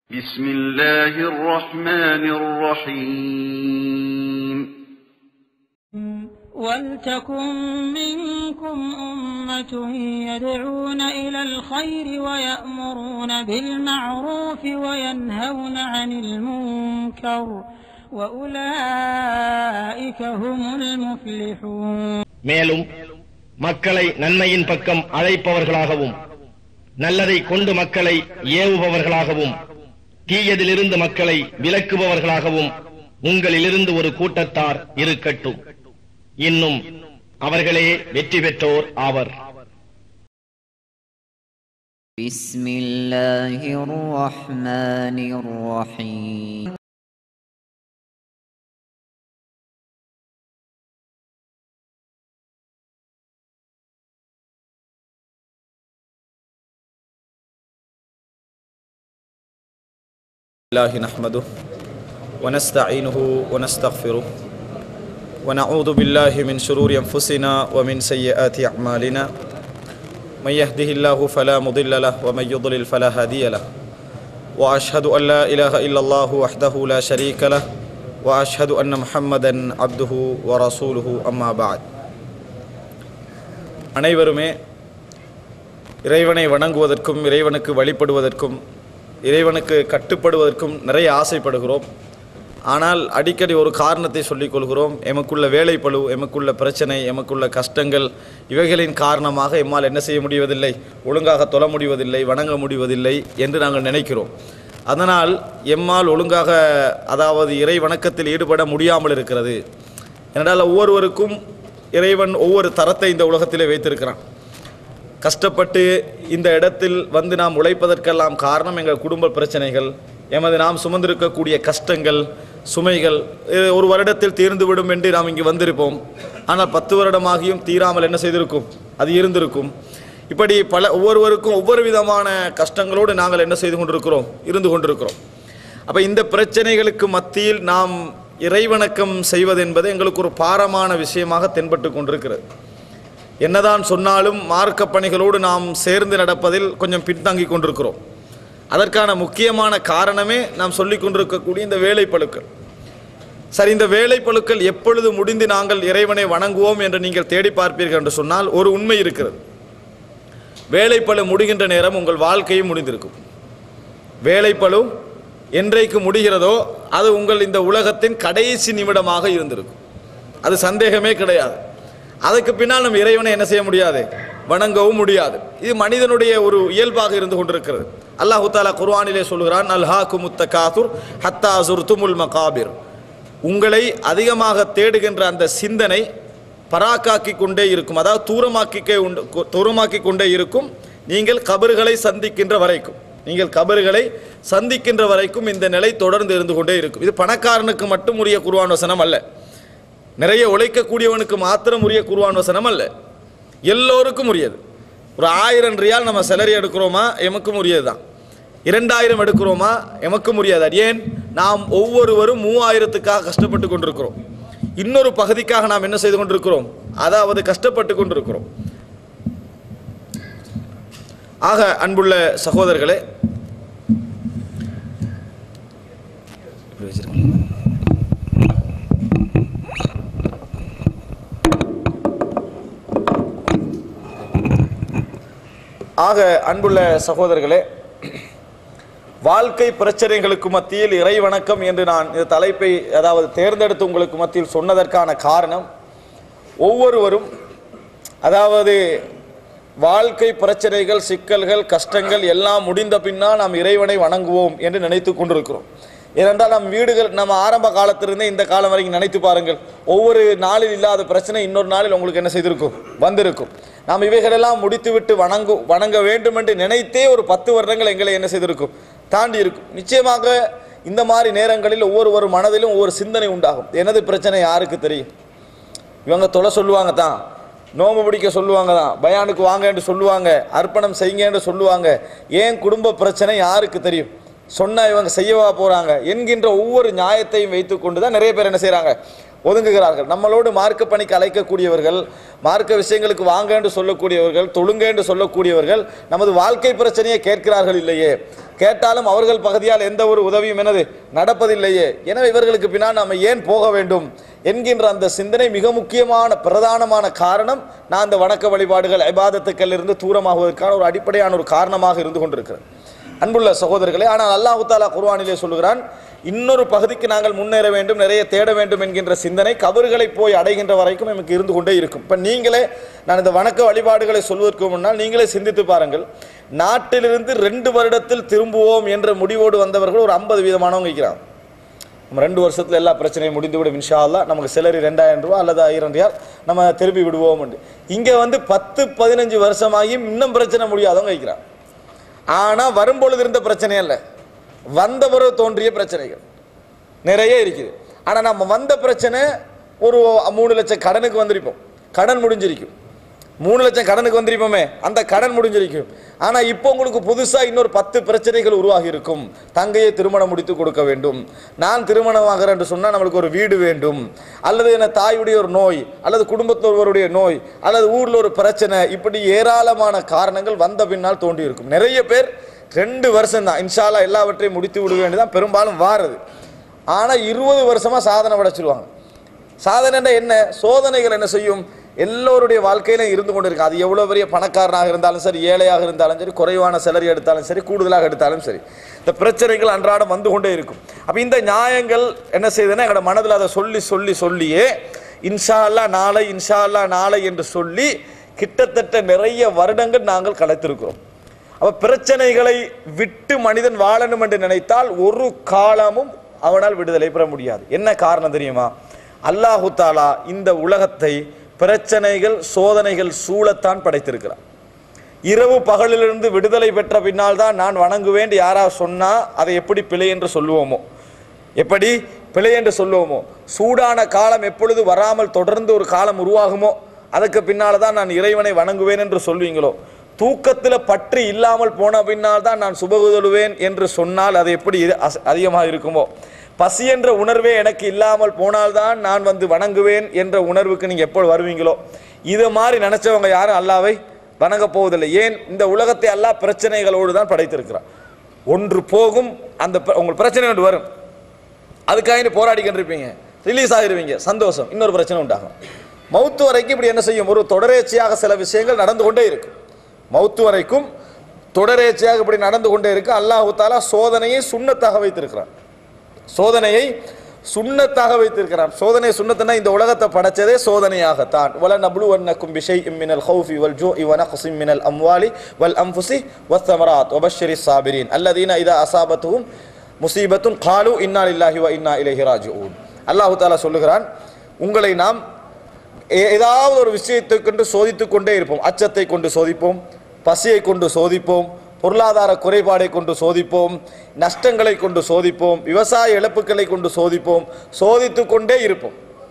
بسم الله الرحمن الرحيم ولتكن منكم أمة يدعون إلى الخير ويأمرون بالمعروف وينهون عن المنكر وأولئك هم المفلحون மேலும் மக்களை நன்மையின் பக்கம் அழைப்பவர்களாகவும் நல்லதை கொண்டு மக்களை ஏவுபவர்களாகவும் தீயதிலிருந்து மக்களை விலக்குபவர்களாகவும் உங்களிலிருந்து ஒரு கூட்டத்தார் இருக்கட்டும் இன்னும் அவர்களே வெற்றி பெற்றோர் ஆவர் بسم الله الرحمن الرحيم الله نحمده ونستعينه ونستغفره ونعوذ بالله من شرور أنفسنا ومن سيئات أعمالنا من يهده الله فلا مضل له ومن يضلل فلا هادي له وأشهد أن لا إله إلا الله وحده لا شريك له وأشهد أن محمدا عبده ورسوله أما بعد அனைவருமே இறைவனை வணங்குவதற்கும் இறைவனுக்கு வழிபடுவதற்கும் இறைவனுக்கு கட்டுப்படுவதற்கும் நிறைய ஆசைப்படுகிறோம் ஆனால் அடிக்கடி ஒரு காரணத்தை சொல்லிக் கொள்கிறோம் எமக்குள்ள வேலைப்பளு எமக்குள்ள பிரச்சனை எமக்குள்ள கஷ்டங்கள் இவைகளின் காரணமாக எம்மால் என்ன செய்ய முடிவதில்லை ஒழுங்காக தொழ முடிவதில்லை வணங்க முடிவதில்லை என்று நாங்கள் நினைக்கிறோம் அதனால் எம்மால் ஒழுங்காக அதாவது இறை வணக்கத்தில் ஈடுபட முடியாமல் இருக்கிறது என்றால் ஒவ்வொருவருக்கும் இறைவன் ஒவ்வொரு தரத்தை இந்த உலகத்திலே வைத்திருக்கிறான் கஷ்டப்பட்டு இந்த இடத்தில் வந்து நாம் உழைப்பதற்கெல்லாம் காரணம் எங்கள் குடும்ப பிரச்சனைகள் எமது நாம் சுமந்திருக்கக்கூடிய கஷ்டங்கள் சுமைகள் இது ஒரு வருடத்தில் தீர்ந்துவிடும் என்று நாம் இங்கு வந்திருப்போம் ஆனால் பத்து வருடமாகியும் தீராமல் என்ன செய்திருக்கும் அது இருந்திருக்கும் இப்படி பல ஒவ்வொருவருக்கும் ஒவ்வொரு விதமான கஷ்டங்களோடு நாங்கள் என்ன செய்து கொண்டிருக்கிறோம் இருந்து கொண்டிருக்கிறோம் அப்போ இந்த பிரச்சனைகளுக்கு மத்தியில் நாம் இறைவணக்கம் செய்வது என்பது எங்களுக்கு ஒரு பாரமான விஷயமாக தென்பட்டு கொண்டிருக்கிறது என்னதான் சொன்னாலும் மார்க்க பணிகளோடு நாம் சேர்ந்து நடப்பதில் கொஞ்சம் பின்தங்கி கொண்டிருக்கிறோம் அதற்கான முக்கியமான காரணமே நாம் சொல்லிக் கொண்டிருக்கக்கூடிய இந்த வேலைப்பழுக்கள் சரி இந்த வேலைப்பழுக்கள் எப்பொழுது முடிந்து நாங்கள் இறைவனை வணங்குவோம் என்று நீங்கள் தேடி பார்ப்பீர்கள் என்று சொன்னால் ஒரு உண்மை இருக்கிறது வேலைப்பழு முடிகின்ற நேரம் உங்கள் வாழ்க்கையும் முடிந்திருக்கும் வேலைப்பழு என்றைக்கு முடிகிறதோ அது உங்கள் இந்த உலகத்தின் கடைசி நிமிடமாக இருந்திருக்கும் அது சந்தேகமே கிடையாது அதுக்கு பின்னால் நம்ம இறைவனை என்ன செய்ய முடியாது வணங்கவும் முடியாது இது மனிதனுடைய ஒரு இயல்பாக இருந்து கொண்டிருக்கிறது அல்லாஹு தாலா குர்ஆனிலே சொல்கிறான் அல்ஹாக்கு முத்த காதுர் ஹத்தா துமுல் மகாபிர் உங்களை அதிகமாக தேடுகின்ற அந்த சிந்தனை பராக்காக்கி கொண்டே இருக்கும் அதாவது தூரமாக்கிக்கே உண்டு தூரமாக்கி கொண்டே இருக்கும் நீங்கள் கபறுகளை சந்திக்கின்ற வரைக்கும் நீங்கள் கபறுகளை சந்திக்கின்ற வரைக்கும் இந்த நிலை தொடர்ந்து இருந்து கொண்டே இருக்கும் இது பணக்காரனுக்கு மட்டும் உரிய குர்ஆன் வசனம் அல்ல நிறைய உழைக்கக்கூடியவனுக்கு மாத்திரம் உரிய குர்ஆன் வசனம் அல்ல எல்லோருக்கும் உரியது ஒரு ஆயிரம் ரியால் நம்ம செலரி எடுக்கிறோமா எமக்கும் உரியது தான் இரண்டாயிரம் எடுக்கிறோமா எமக்கும் உரியது ஏன் நாம் ஒவ்வொருவரும் மூவாயிரத்துக்காக கஷ்டப்பட்டு கொண்டிருக்கிறோம் இன்னொரு பகுதிக்காக நாம் என்ன செய்து கொண்டிருக்கிறோம் அதாவது கஷ்டப்பட்டு கொண்டிருக்கிறோம் ஆக அன்புள்ள சகோதரர்களே இப்படி வச்சிருக்கேன். ஆக அன்புள்ள சகோதரர்களே வாழ்க்கை பிரச்சனைகளுக்கு மத்தியில் இறை வணக்கம் என்று நான் இந்த தலைப்பை அதாவது தேர்ந்தெடுத்து உங்களுக்கு மத்தியில் சொன்னதற்கான காரணம் ஒவ்வொருவரும் அதாவது வாழ்க்கை பிரச்சனைகள் சிக்கல்கள் கஷ்டங்கள் எல்லாம் முடிந்த பின்னால் நாம் இறைவனை வணங்குவோம் என்று நினைத்து கொண்டிருக்கிறோம் ஏனென்றால் நம் வீடுகள் நம்ம ஆரம்ப காலத்திலிருந்தே இந்த காலம் வரைக்கும் நினைத்து பாருங்கள் ஒவ்வொரு நாளில் இல்லாத பிரச்சனை இன்னொரு நாளில் உங்களுக்கு என்ன செய்திருக்கும் வந்திருக்கும் நாம் இவைகளெல்லாம் முடித்துவிட்டு வணங்கு வணங்க வேண்டும் என்று நினைத்தே ஒரு பத்து வருடங்கள் எங்களை என்ன செய்திருக்கும் தாண்டி இருக்கும் நிச்சயமாக இந்த மாதிரி நேரங்களில் ஒவ்வொரு மனதிலும் ஒவ்வொரு சிந்தனை உண்டாகும் எனது பிரச்சனை யாருக்கு தெரியும் இவங்க தொலை சொல்லுவாங்க தான் நோம்பு பிடிக்க சொல்லுவாங்க தான் பயானுக்கு வாங்கன்னு சொல்லுவாங்க அர்ப்பணம் செய்யுங்கன்னு சொல்லுவாங்க ஏன் குடும்ப பிரச்சனை யாருக்கு தெரியும் சொன்னா இவங்க செய்யவா போறாங்க என்கின்ற ஒவ்வொரு நியாயத்தையும் வைத்துக்கொண்டு தான் நிறைய பேர் என்ன செய்றாங்க ஒதுங்குகிறார்கள் நம்மளோடு மார்க்க பணிக்கு அழைக்கக்கூடியவர்கள் மார்க்க விஷயங்களுக்கு வாங்க என்று சொல்லக்கூடியவர்கள் தொழுங்க என்று சொல்லக்கூடியவர்கள் நமது வாழ்க்கை பிரச்சனையை கேட்கிறார்கள் இல்லையே கேட்டாலும் அவர்கள் பகுதியால் எந்த ஒரு உதவியும் என்னது நடப்பதில்லையே எனவே இவர்களுக்கு பின்னால் நாம் ஏன் போக வேண்டும் என்கின்ற அந்த சிந்தனை மிக முக்கியமான பிரதானமான காரணம் நான் அந்த வணக்க வழிபாடுகள் இபாதத்துக்கள் இருந்து தூரமாகுவதற்கான ஒரு அடிப்படையான ஒரு காரணமாக இருந்து கொண்டிருக்கிறது அன்புள்ள சகோதரர்களே ஆனால் அல்லாஹு தாலா குர்ஆனிலே சொல்லுகிறான் இன்னொரு பகுதிக்கு நாங்கள் முன்னேற வேண்டும் நிறைய தேட வேண்டும் என்கின்ற சிந்தனை கபறுகளை போய் அடைகின்ற வரைக்கும் நமக்கு இருந்து கொண்டே இருக்கும் இப்போ நீங்களே நான் இந்த வணக்க வழிபாடுகளை சொல்வதற்கு முன்னால் நீங்களே சிந்தித்து பாருங்கள் நாட்டிலிருந்து ரெண்டு வருடத்தில் திரும்புவோம் என்ற முடிவோடு வந்தவர்கள் ஒரு ஐம்பது வீதமானவங்க இருக்கிறாங்க நம்ம ரெண்டு வருஷத்துல எல்லா பிரச்சனையும் முடிந்துவிடும் இன்ஷா அல்லாஹ் நமக்கு சிலரி ரெண்டாயிரம் ரூபா அல்லது ஆயிரம் ரியால் நம்ம திருப்பி விடுவோம் இங்கே வந்து பத்து பதினஞ்சு வருஷமாகி இன்னும் பிரச்சனை முடியாதவங்க வைக்கிறான் ஆனால் வரும்பொழுது இருந்த பிரச்சனை இல்லை வந்த பிறகு தோன்றிய பிரச்சனைகள் நிறைய இருக்குது ஆனால் நம்ம வந்த பிரச்சனை ஒரு மூணு லட்சம் கடனுக்கு வந்திருப்போம் கடன் முடிஞ்சிருக்கும் மூணு லட்சம் கடனுக்கு வந்திருப்போமே அந்த கடன் முடிஞ்சிருக்கும் ஆனால் இப்போ உங்களுக்கு புதுசாக இன்னொரு பத்து பிரச்சனைகள் உருவாகி இருக்கும் தங்கையை திருமணம் முடித்து கொடுக்க வேண்டும் நான் திருமணம் ஆகிறேன் என்று சொன்னால் நம்மளுக்கு ஒரு வீடு வேண்டும் அல்லது என்ன தாயுடைய ஒரு நோய் அல்லது குடும்பத்தில் ஒருவருடைய நோய் அல்லது ஊரில் ஒரு பிரச்சனை இப்படி ஏராளமான காரணங்கள் வந்த பின்னால் தோண்டி இருக்கும் நிறைய பேர் ரெண்டு வருஷம் தான் இன்ஷால்லா எல்லாவற்றையும் முடித்து விட வேண்டியதான் பெரும்பாலும் வாருது ஆனால் இருபது வருஷமாக சாதனை படைச்சிருவாங்க சாதனைன்னா என்ன சோதனைகள் என்ன செய்யும் எல்லோருடைய வாழ்க்கையிலும் இருந்து கொண்டு இருக்கு அது எவ்வளோ பெரிய பணக்காரனாக இருந்தாலும் சரி ஏழையாக இருந்தாலும் சரி குறைவான சிலரி எடுத்தாலும் சரி கூடுதலாக எடுத்தாலும் சரி இந்த பிரச்சனைகள் அன்றாடம் வந்து கொண்டே இருக்கும் அப்போ இந்த நியாயங்கள் என்ன செய்யுதுன்னா எங்களோட மனதில் அதை சொல்லி சொல்லி சொல்லியே இன்ஷா அல்லாஹ் நாளை இன்ஷா அல்லாஹ் நாளை என்று சொல்லி கிட்டத்தட்ட நிறைய வருடங்கள் நாங்கள் கலைத்திருக்கிறோம் அப்ப பிரச்சனைகளை விட்டு மனிதன் வாழணும் என்று நினைத்தால் ஒரு காலமும் அவனால் விடுதலை பெற முடியாது என்ன காரணம் தெரியுமா அல்லாஹு தாலா இந்த உலகத்தை பிரச்சனைகள் சோதனைகள் சூழத்தான் படைத்திருக்கிறார் இரவு பகலிலிருந்து விடுதலை பெற்ற பின்னால் தான் நான் வணங்குவேன் என்று யாராவது சொன்னா அதை எப்படி பிழை என்று சொல்லுவோமோ எப்படி பிழை என்று சொல்லுவோமோ சூடான காலம் எப்பொழுது வராமல் தொடர்ந்து ஒரு காலம் உருவாகுமோ அதுக்கு பின்னால் தான் நான் இறைவனை வணங்குவேன் என்று சொல்வீங்களோ தூக்கத்தில் பற்று இல்லாமல் போன பின்னால் தான் நான் சுபகுதலுவேன் என்று சொன்னால் அது எப்படி இது அச- அதிகமாக இருக்குமோ பசி என்ற உணர்வே எனக்கு இல்லாமல் போனால்தான் நான் வந்து வணங்குவேன் என்ற உணர்வுக்கு நீங்கள் எப்போ வருவீங்களோ இது மாதிரி நினைச்சவங்க யாரும் அல்லாவை வணங்க போவதில்லை ஏன் இந்த உலகத்தை அல்லாஹ் பிரச்சனைகளோடு தான் படைத்திருக்கிறான் ஒன்று போகும் அந்த பிர- உங்களுக்கு பிரச்சனை ஒன்று வரும் அதுக்காக நீ போராடிக்கிட்டு இருப்பீங்க ரிலீஸ் ஆகிருவீங்க சந்தோஷம் இன்னொரு பிரச்சனை உண்டாகும் மௌத்து வரைக்கும் இப்படி என்ன செய்யும் ஒரு தொடரேச்சையாக சில விஷயங்கள் நடந்து கொண்டே இருக்கு மௌத்து வரைக்கும் தொடரேச்சையாக இப்படி நடந்து கொண்டே இருக்கு அல்லாஹு தாலா சோதனையை சுண்ணத்தாக வைத்திருக்கிறான் சோதனையை சுண்ணத்தாக வைத்திருக்கிறான் சோதனை சுண்ணத்துனா இந்த உலகத்தை படைச்சதே சோதனையாகத்தான் வல நப்ளு வன்னக்கும் பிஷை மினல் ஹௌஃபி வல் ஜூ இவன குசிம் மினல் அம்வாலி வல் அம்ஃபுசி வஸ்தமராத் வபஷரி சாபிரின் அல்லதீன இதா அசாபத்துவும் முசீபத்துன் காலு இன்னா லில்லாஹி வ இன்னா இலைஹி ராஜிஊன் அல்லாஹு தாலா சொல்லுகிறான் உங்களை நாம் ஏ- ஏதாவது ஒரு விஷயத்தை கொண்டு சோதித்துக் கொண்டே இருப்போம் அச்சத்தை கொண்டு சோதிப்போம் பசியை கொண்டு சோதிப்போம் பொருளாதார குறைபாடை கொண்டு சோதிப்போம் நஷ்டங்களை கொண்டு சோதிப்போம் விவசாய இழப்புகளை கொண்டு சோதிப்போம் சோதித்துக் கொண்டே இருப்போம்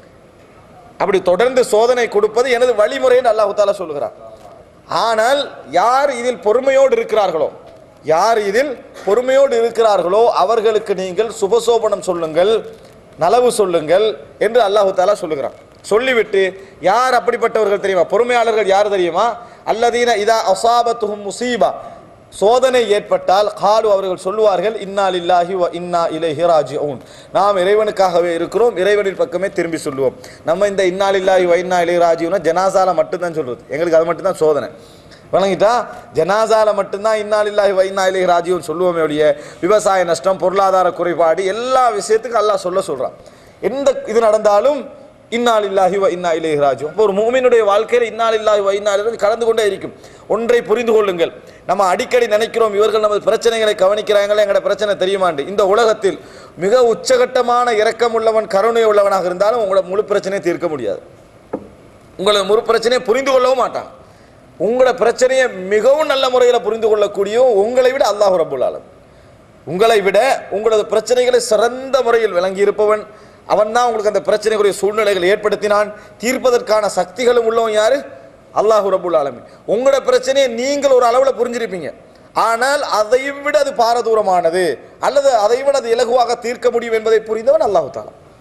அப்படி தொடர்ந்து சோதனை கொடுப்பது எனது வழிமுறைன்னு அல்லாஹு தாலா சொல்லுகிறார் ஆனால் யார் இதில் பொறுமையோடு இருக்கிறார்களோ யார் இதில் பொறுமையோடு இருக்கிறார்களோ அவர்களுக்கு நீங்கள் சுபசோபனம் சொல்லுங்கள் நலவு சொல்லுங்கள் என்று அல்லாஹு தாலா சொல்லுகிறான் சொல்லிவிட்டு யார் அப்படிப்பட்டவர்கள் தெரியுமா பொறுமையாளர்கள் யார் தெரியுமா அல்லதீன இதா அசாபத்துஹும் முசீபா சோதனை ஏற்பட்டால் காலு அவர்கள் சொல்லுவார்கள் இன்னா லில்லாஹி வ இன்னா இலைஹி ராஜிஊன் நாம் இறைவனுக்காகவே இருக்கிறோம் இறைவனின் பக்கமே திரும்பி சொல்லுவோம் நம்ம இந்த இன்னா லில்லாஹி வ இன்னா இலைஹி ராஜிஊனா ஜனாசால மட்டும்தான் சொல்றது எங்களுக்கு அது மட்டும்தான் சோதனை வழங்கிட்டா ஜனாசால மட்டும்தான் இன்னா லில்லாஹி வ இன்னா இலைஹி ராஜிஊன் சொல்லுவோமே ஒழிய விவசாய நஷ்டம் பொருளாதார குறைபாடு எல்லா விஷயத்துக்கும் அல்லாஹ் சொல்ல சொல்றான் எந்த இது நடந்தாலும் இன்னால் இல்லாஹி வ இன்னா இலைஹி ராஜிஊன் அப்போ ஒரு மூமினுடைய வாழ்க்கையில் இன்னால் இல்லாஹி வ இன்னா இலைஹி கலந்து கொண்டே இருக்கும் ஒன்றை புரிந்து கொள்ளுங்கள் நம்ம அடிக்கடி நினைக்கிறோம் இவர்கள் நமது பிரச்சனைகளை கவனிக்கிறாங்களே எங்களோட பிரச்சனை தெரியுமாண்டு இந்த உலகத்தில் மிக உச்சகட்டமான இரக்கம் உள்ளவன் கருணை உள்ளவனாக இருந்தாலும் உங்களோட முழு பிரச்சனையை தீர்க்க முடியாது உங்களோட முழு பிரச்சனையை புரிந்து கொள்ளவும் மாட்டான் உங்களோட பிரச்சனையை மிகவும் நல்ல முறையில் புரிந்து கொள்ளக்கூடிய உங்களை விட அல்லாஹ் ரப்புல் ஆலமீன் உங்களை விட உங்களது பிரச்சனைகளை சிறந்த முறையில் விளங்கி இருப்பவன் அவன் தான் உங்களுக்கு அந்த பிரச்சனைக்குரிய சூழ்நிலைகளை ஏற்படுத்தினான் தீர்ப்பதற்கான சக்திகளும் உள்ளவன் யாரு அல்லாஹு ரபுல் ஆலமீன் உங்களோட பிரச்சனையை நீங்கள் ஒரு அளவில் புரிஞ்சிருப்பீங்க ஆனால் அதையும் விட அது பாரதூரமானது அல்லது அதை விட அது இலகுவாக தீர்க்க முடியும் என்பதை புரிந்தவன் அல்லாஹு தாலா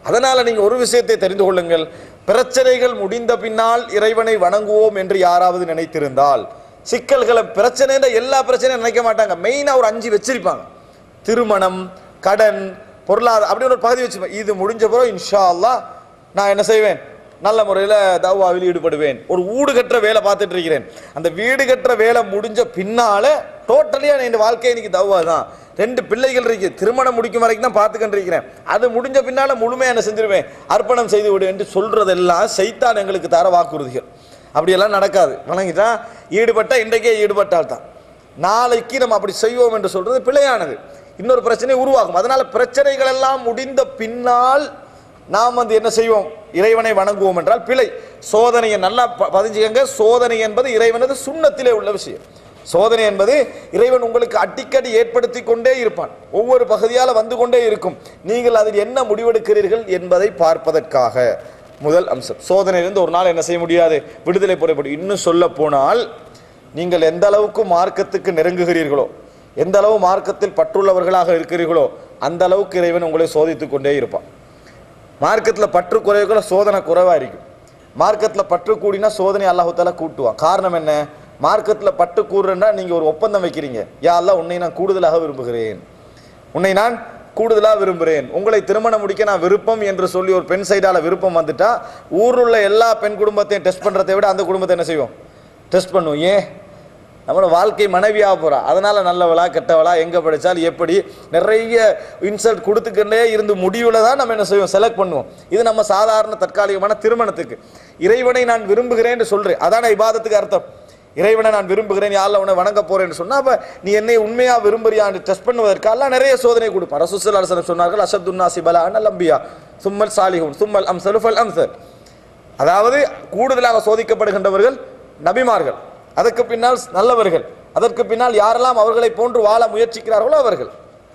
அதனால நீங்க ஒரு விஷயத்தை தெரிந்து கொள்ளுங்கள் பிரச்சனைகள் முடிந்த பின்னால் இறைவனை வணங்குவோம் என்று யாராவது நினைத்திருந்தால் சிக்கல்களை பிரச்சனை எல்லா பிரச்சனையும் நினைக்க மாட்டாங்க மெயினா ஒரு அஞ்சு வச்சிருப்பாங்க திருமணம் கடன் பொருளாதாரம் அப்படின்னு ஒரு பகுதி வச்சுப்பேன் இது முடிஞ்ச பிறகு இன்ஷா அல்லாஹ் நான் என்ன செய்வேன் நல்ல முறையில் தவாவில் ஈடுபடுவேன் ஒரு வீடு கட்டுற வேலை பார்த்துட்டு இருக்கிறேன் அந்த வீடு கட்டுற வேலை முடிஞ்ச பின்னால டோட்டலியாக என் வாழ்க்கை இன்னைக்கு தவா தான் ரெண்டு பிள்ளைகள் இருக்கு திருமணம் முடிக்கும் வரைக்கும் தான் பார்த்துக்கிட்டு இருக்கிறேன் அது முடிஞ்ச பின்னால முழுமையாக என்ன செஞ்சிருவேன் அர்ப்பணம் செய்து விடு என்று சொல்றதெல்லாம் சைத்தான் எங்களுக்கு தர வாக்குறுதிகள் அப்படியெல்லாம் நடக்காது வணங்கிட்டா ஈடுபட்டா இன்றைக்கே ஈடுபட்டால் தான் நாளைக்கு நம்ம அப்படி செய்வோம் என்று சொல்றது பிழையானது இன்னொரு பிரச்சனை உருவாகும் அதனால பிரச்சனைகள் எல்லாம் முடிந்த பின்னால் நாம் வந்து என்ன செய்வோம் இறைவனை வணங்குவோம் என்றால் பிழை சோதனையை நல்லா ப- பதிஞ்சுக்கங்க சோதனை என்பது இறைவனது சுண்ணத்திலே உள்ள விஷயம் சோதனை என்பது இறைவன் உங்களுக்கு அடிக்கடி ஏற்படுத்தி கொண்டே இருப்பான் ஒவ்வொரு பகுதியால் வந்து கொண்டே இருக்கும் நீங்கள் அதில் என்ன முடிவெடுக்கிறீர்கள் என்பதை பார்ப்பதற்காக முதல் அம்சம் சோதனையிலிருந்து ஒரு நாள் என்ன செய்ய முடியாது விடுதலை புறப்படும் இன்னும் சொல்ல போனால் நீங்கள் எந்த அளவுக்கு மார்க்கத்துக்கு நெருங்குகிறீர்களோ எந்த அளவு மார்க்கத்தில் பற்றுள்ளவர்களாக இருக்கிறீர்களோ அந்த அளவுக்கு இறைவன் உங்களை சோதித்துக் கொண்டே இருப்பான் மார்க்கத்தில் பற்று குறைவுகள சோதனை குறைவாக இருக்கும் மார்க்கத்தில் பற்று கூடினா சோதனை அல்லாஹால கூட்டுவான் காரணம் என்ன மார்க்கத்தில் பற்று கூறுறேன்னா நீங்கள் ஒரு ஒப்பந்தம் வைக்கிறீங்க யா அல்லாஹ் உன்னை நான் கூடுதலாக விரும்புகிறேன் உன்னை நான் கூடுதலாக விரும்புகிறேன் உங்களை திருமணம் முடிக்க நான் விருப்பம் என்று சொல்லி ஒரு பெண் சைடால விருப்பம் வந்துட்டா ஊரில் உள்ள எல்லா பெண் குடும்பத்தையும் டெஸ்ட் பண்ணுறதை விட அந்த குடும்பத்தை என்ன செய்வோம் டெஸ்ட் பண்ணுவோம் ஏன் நம்மளோட வாழ்க்கை மனைவியாக போகிறா அதனால நல்லவளா கெட்டவளா எங்கே படித்தால் எப்படி நிறைய இன்சல்ட் கொடுத்துக்கிட்டே இருந்து முடிவில் தான் நம்ம என்ன செய்வோம் செலக்ட் பண்ணுவோம் இது நம்ம சாதாரண தற்காலிகமான திருமணத்துக்கு இறைவனை நான் விரும்புகிறேன்னு சொல்கிறேன் அதான இபாதத்துக்கு அர்த்தம் இறைவனை நான் விரும்புகிறேன் யாரில் உன்னை வணங்க போறேன்னு சொன்னா அப்ப நீ என்னை உண்மையா விரும்புறியான்னு டெஸ்ட் பண்ணுவதற்காக நிறைய சோதனை கொடுப்பான் ரசூசல் அரசன் சொன்னார்கள் அசத்துன்னாசி பலா அனல் அம்பியா சும்மல் சாலிஹூன் சும்மல் அம்சல் ஃபல் அம்சல் அதாவது கூடுதலாக சோதிக்கப்படுகின்றவர்கள் நபிமார்கள் அதற்கு பின்னால் நல்லவர்கள் அதற்கு பின்னால் யாரெல்லாம் அவர்களை போன்று வாழ முயற்சிக்கிறார்களோ அவர்கள்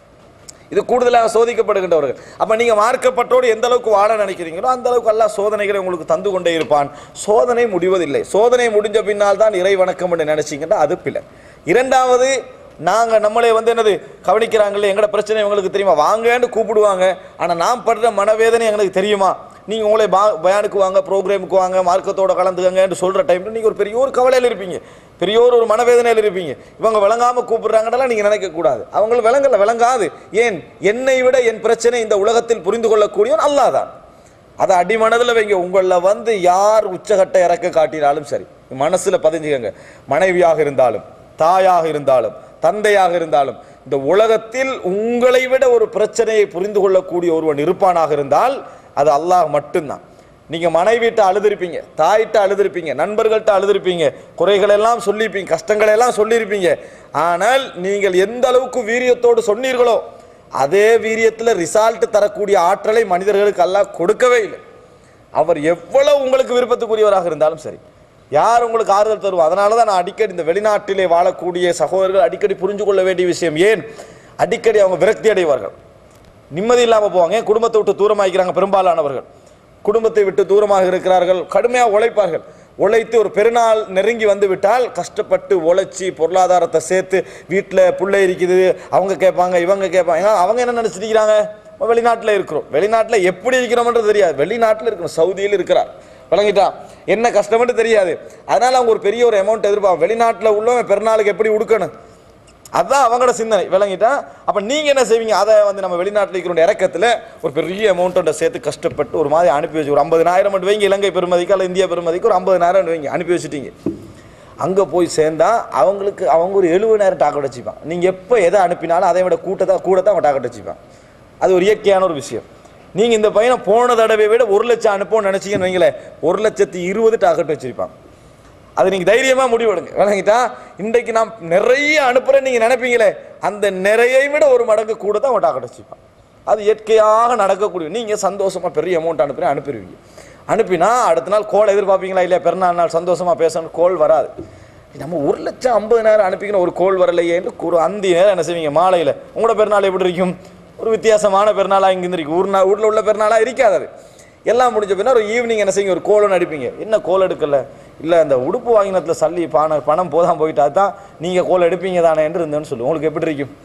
இது கூடுதலாக சோதிக்கப்படுகின்றவர்கள் அப்ப நீங்க மார்க்கப்பட்டோடு எந்த அளவுக்கு வாழ நினைக்கிறீங்களோ அந்த அளவுக்கு அல்லாஹ் சோதனைகளை உங்களுக்கு தந்து கொண்டே இருப்பான் சோதனை முடிவதில்லை சோதனை முடிஞ்ச பின்னால் தான் இறை வணக்கம் என்று நினைச்சீங்கன்னா அது பிள்ளை இரண்டாவது நாங்க நம்மளே வந்து என்னது கவனிக்கிறாங்களே எங்கட பிரச்சனை உங்களுக்கு தெரியுமா வாங்கன்னு கூப்பிடுவாங்க ஆனா நான் படுற மனவேதனை எங்களுக்கு தெரியுமா நீங்க உங்களை பா- பயானுக்கு வாங்க ப்ரோக்ராமுக்கு வாங்க மார்க்கத்தோட கலந்துக்கங்கன்னு சொல்ற டைம்ல நீங்க ஒரு பெரிய ஒரு கவலையில் இருப்பீங்க பெரிய ஒரு ஒரு மனவேதனையில் இருப்பீங்க இவங்க விளங்காம கூப்பிடுறாங்கலாம் நீங்க நினைக்க கூடாது அவங்க விளங்கல விளங்காது ஏன் என்னை விட என் பிரச்சனை இந்த உலகத்தில் புரிந்து கொள்ளக்கூடியவன் அல்லாஹ் தான் அதை அடிமனதில் வைங்க உங்களில் வந்து யார் உச்சகட்ட இறக்க காட்டினாலும் சரி மனசுல பதிஞ்சுக்கங்க மனைவியாக இருந்தாலும் தாயாக இருந்தாலும் தந்தையாக இருந்தாலும் இந்த உலகத்தில் உங்களை விட ஒரு பிரச்சனையை புரிந்து கொள்ளக்கூடிய ஒருவன் இருப்பானாக இருந்தால் அது அல்லாஹ் மட்டும்தான் நீங்க மனைவிட்ட அழுதுருப்பீங்க தாயிட்ட அழுதுருப்பீங்க நண்பர்கள்ட்ட அழுதுருப்பீங்க குறைகள் எல்லாம் சொல்லியிருப்பீங்க கஷ்டங்களை எல்லாம் சொல்லியிருப்பீங்க ஆனால் நீங்கள் எந்த அளவுக்கு வீரியத்தோடு சொன்னீர்களோ அதே வீரியத்தில் ரிசால்ட் தரக்கூடிய ஆற்றலை மனிதர்களுக்கு அல்லாஹ் கொடுக்கவே இல்லை அவர் எவ்வளவு உங்களுக்கு விருப்பத்துக்குரியவராக இருந்தாலும் சரி யார் உங்களுக்கு ஆறுதல் தருவோம் அதனால தான் நான் அடிக்கடி இந்த வெளிநாட்டிலே வாழக்கூடிய சகோதரர்கள் அடிக்கடி புரிஞ்சு கொள்ள வேண்டிய விஷயம் ஏன் அடிக்கடி அவங்க விரக்தி அடைவார்கள் நிம்மதி இல்லாமல் போவாங்க ஏன் குடும்பத்தை விட்டு தூரமாகிறாங்க பெரும்பாலானவர்கள் குடும்பத்தை விட்டு தூரமாக இருக்கிறார்கள் கடுமையாக உழைப்பார்கள் உழைத்து ஒரு பெருநாள் நெருங்கி வந்து விட்டால் கஷ்டப்பட்டு உழைச்சி பொருளாதாரத்தை சேர்த்து வீட்டில் புள்ளை இருக்குது அவங்க கேட்பாங்க இவங்க கேட்பாங்க ஏன்னா அவங்க என்ன நினச்சிருக்கிறாங்க வெளிநாட்டில் இருக்கிறோம் வெளிநாட்டில் எப்படி இருக்கிறோம்ன்றது தெரியாது வெளிநாட்டில் இருக்கணும் சவுதியில் இருக்கிறார் விளங்கிட்டா என்ன கஷ்டம்னு தெரியாது அதனால அவங்க ஒரு பெரிய ஒரு அமௌண்ட் எதிர்பார்ப்பாங்க வெளிநாட்டில் உள்ளவன் பெருநாளுக்கு எப்படி உடுக்கணும் அதான் அவங்களோட சிந்தனை விளங்கிட்டா அப்ப நீங்க என்ன செய்வீங்க அதை வந்து நம்ம வெளிநாட்டில் இருக்கிற இறக்கத்துல ஒரு பெரிய அமௌண்ட்டோட சேர்த்து கஷ்டப்பட்டு ஒரு மாதிரி அனுப்பி வச்சு ஒரு ஐம்பதுனாயிரம் மட்டும் வைங்க இலங்கை பெருமதிக்கு அல்ல இந்தியா பெருமதிக்கு ஒரு ஐம்பதுனாயிரம் வைங்க அனுப்பி வச்சுட்டீங்க அங்க போய் சேர்ந்தா அவங்களுக்கு அவங்க ஒரு எழுபதாயிரம் டாக்கெட் வச்சுப்பான் நீங்க எப்போ எதை அனுப்பினாலும் அதை விட கூட்டத்தை கூட தான் அவங்க டாக்கெட் வச்சுப்பான் அது ஒரு இயற்கையான ஒரு விஷயம் நீங்க இந்த பையனை போன தடவை விட ஒரு லட்சம் அனுப்பணும்னு நினைச்சீங்கன்னு வைங்களேன் ஒரு லட்சத்தி இருபது டாக்கெட் வச்சிருப்பான் அது நீங்க தைரியமா முடிவெடுங்க விளங்கிட்டா இன்றைக்கு நான் நிறைய அனுப்புறேன் நீங்க நினைப்பீங்களே அந்த நிறையை விட ஒரு மடங்கு கூட தான் அவன் டாக்கெட் வச்சுப்பான் அது இயற்கையாக நடக்கக்கூடிய நீங்க சந்தோஷமா பெரிய அமௌண்ட் அனுப்புறேன் அனுப்பிடுவீங்க அனுப்பினா அடுத்த நாள் கோல் எதிர்பார்ப்பீங்களா இல்லையா பிறநாள் நாள் சந்தோஷமா பேசணும் கோல் வராது நம்ம ஒரு லட்சம் ஐம்பதுனாயிரம் அனுப்பிக்கணும் ஒரு கோல் வரலையேன்னு ஒரு அந்தி நேரம் என்ன செய்வீங்க மாலையில் உங்களோட பெருநாள் எப்படி இருக்கும் ஒரு வித்தியாசமான பெருநாளாக இங்கே இருக்கு ஊர் நா ஊரில் உள்ள பெருநாளாக இருக்காது அது எல்லாம் முடிஞ்ச பின்னா ஒரு ஈவினிங் என்ன செய்யுங்க ஒரு கோலன்னு அடிப்பீங்க என்ன கோல் எடுக்கல இல்லை அந்த உடுப்பு வாங்கினத்தில் சல்லி பணம் பணம் போதான் போயிட்டு அதுதான் நீங்கள் கோல் எடுப்பீங்க தானே என்று இருந்தேன்னு சொல்லுவோம் உங்களுக்கு எப்படி இருக்கும்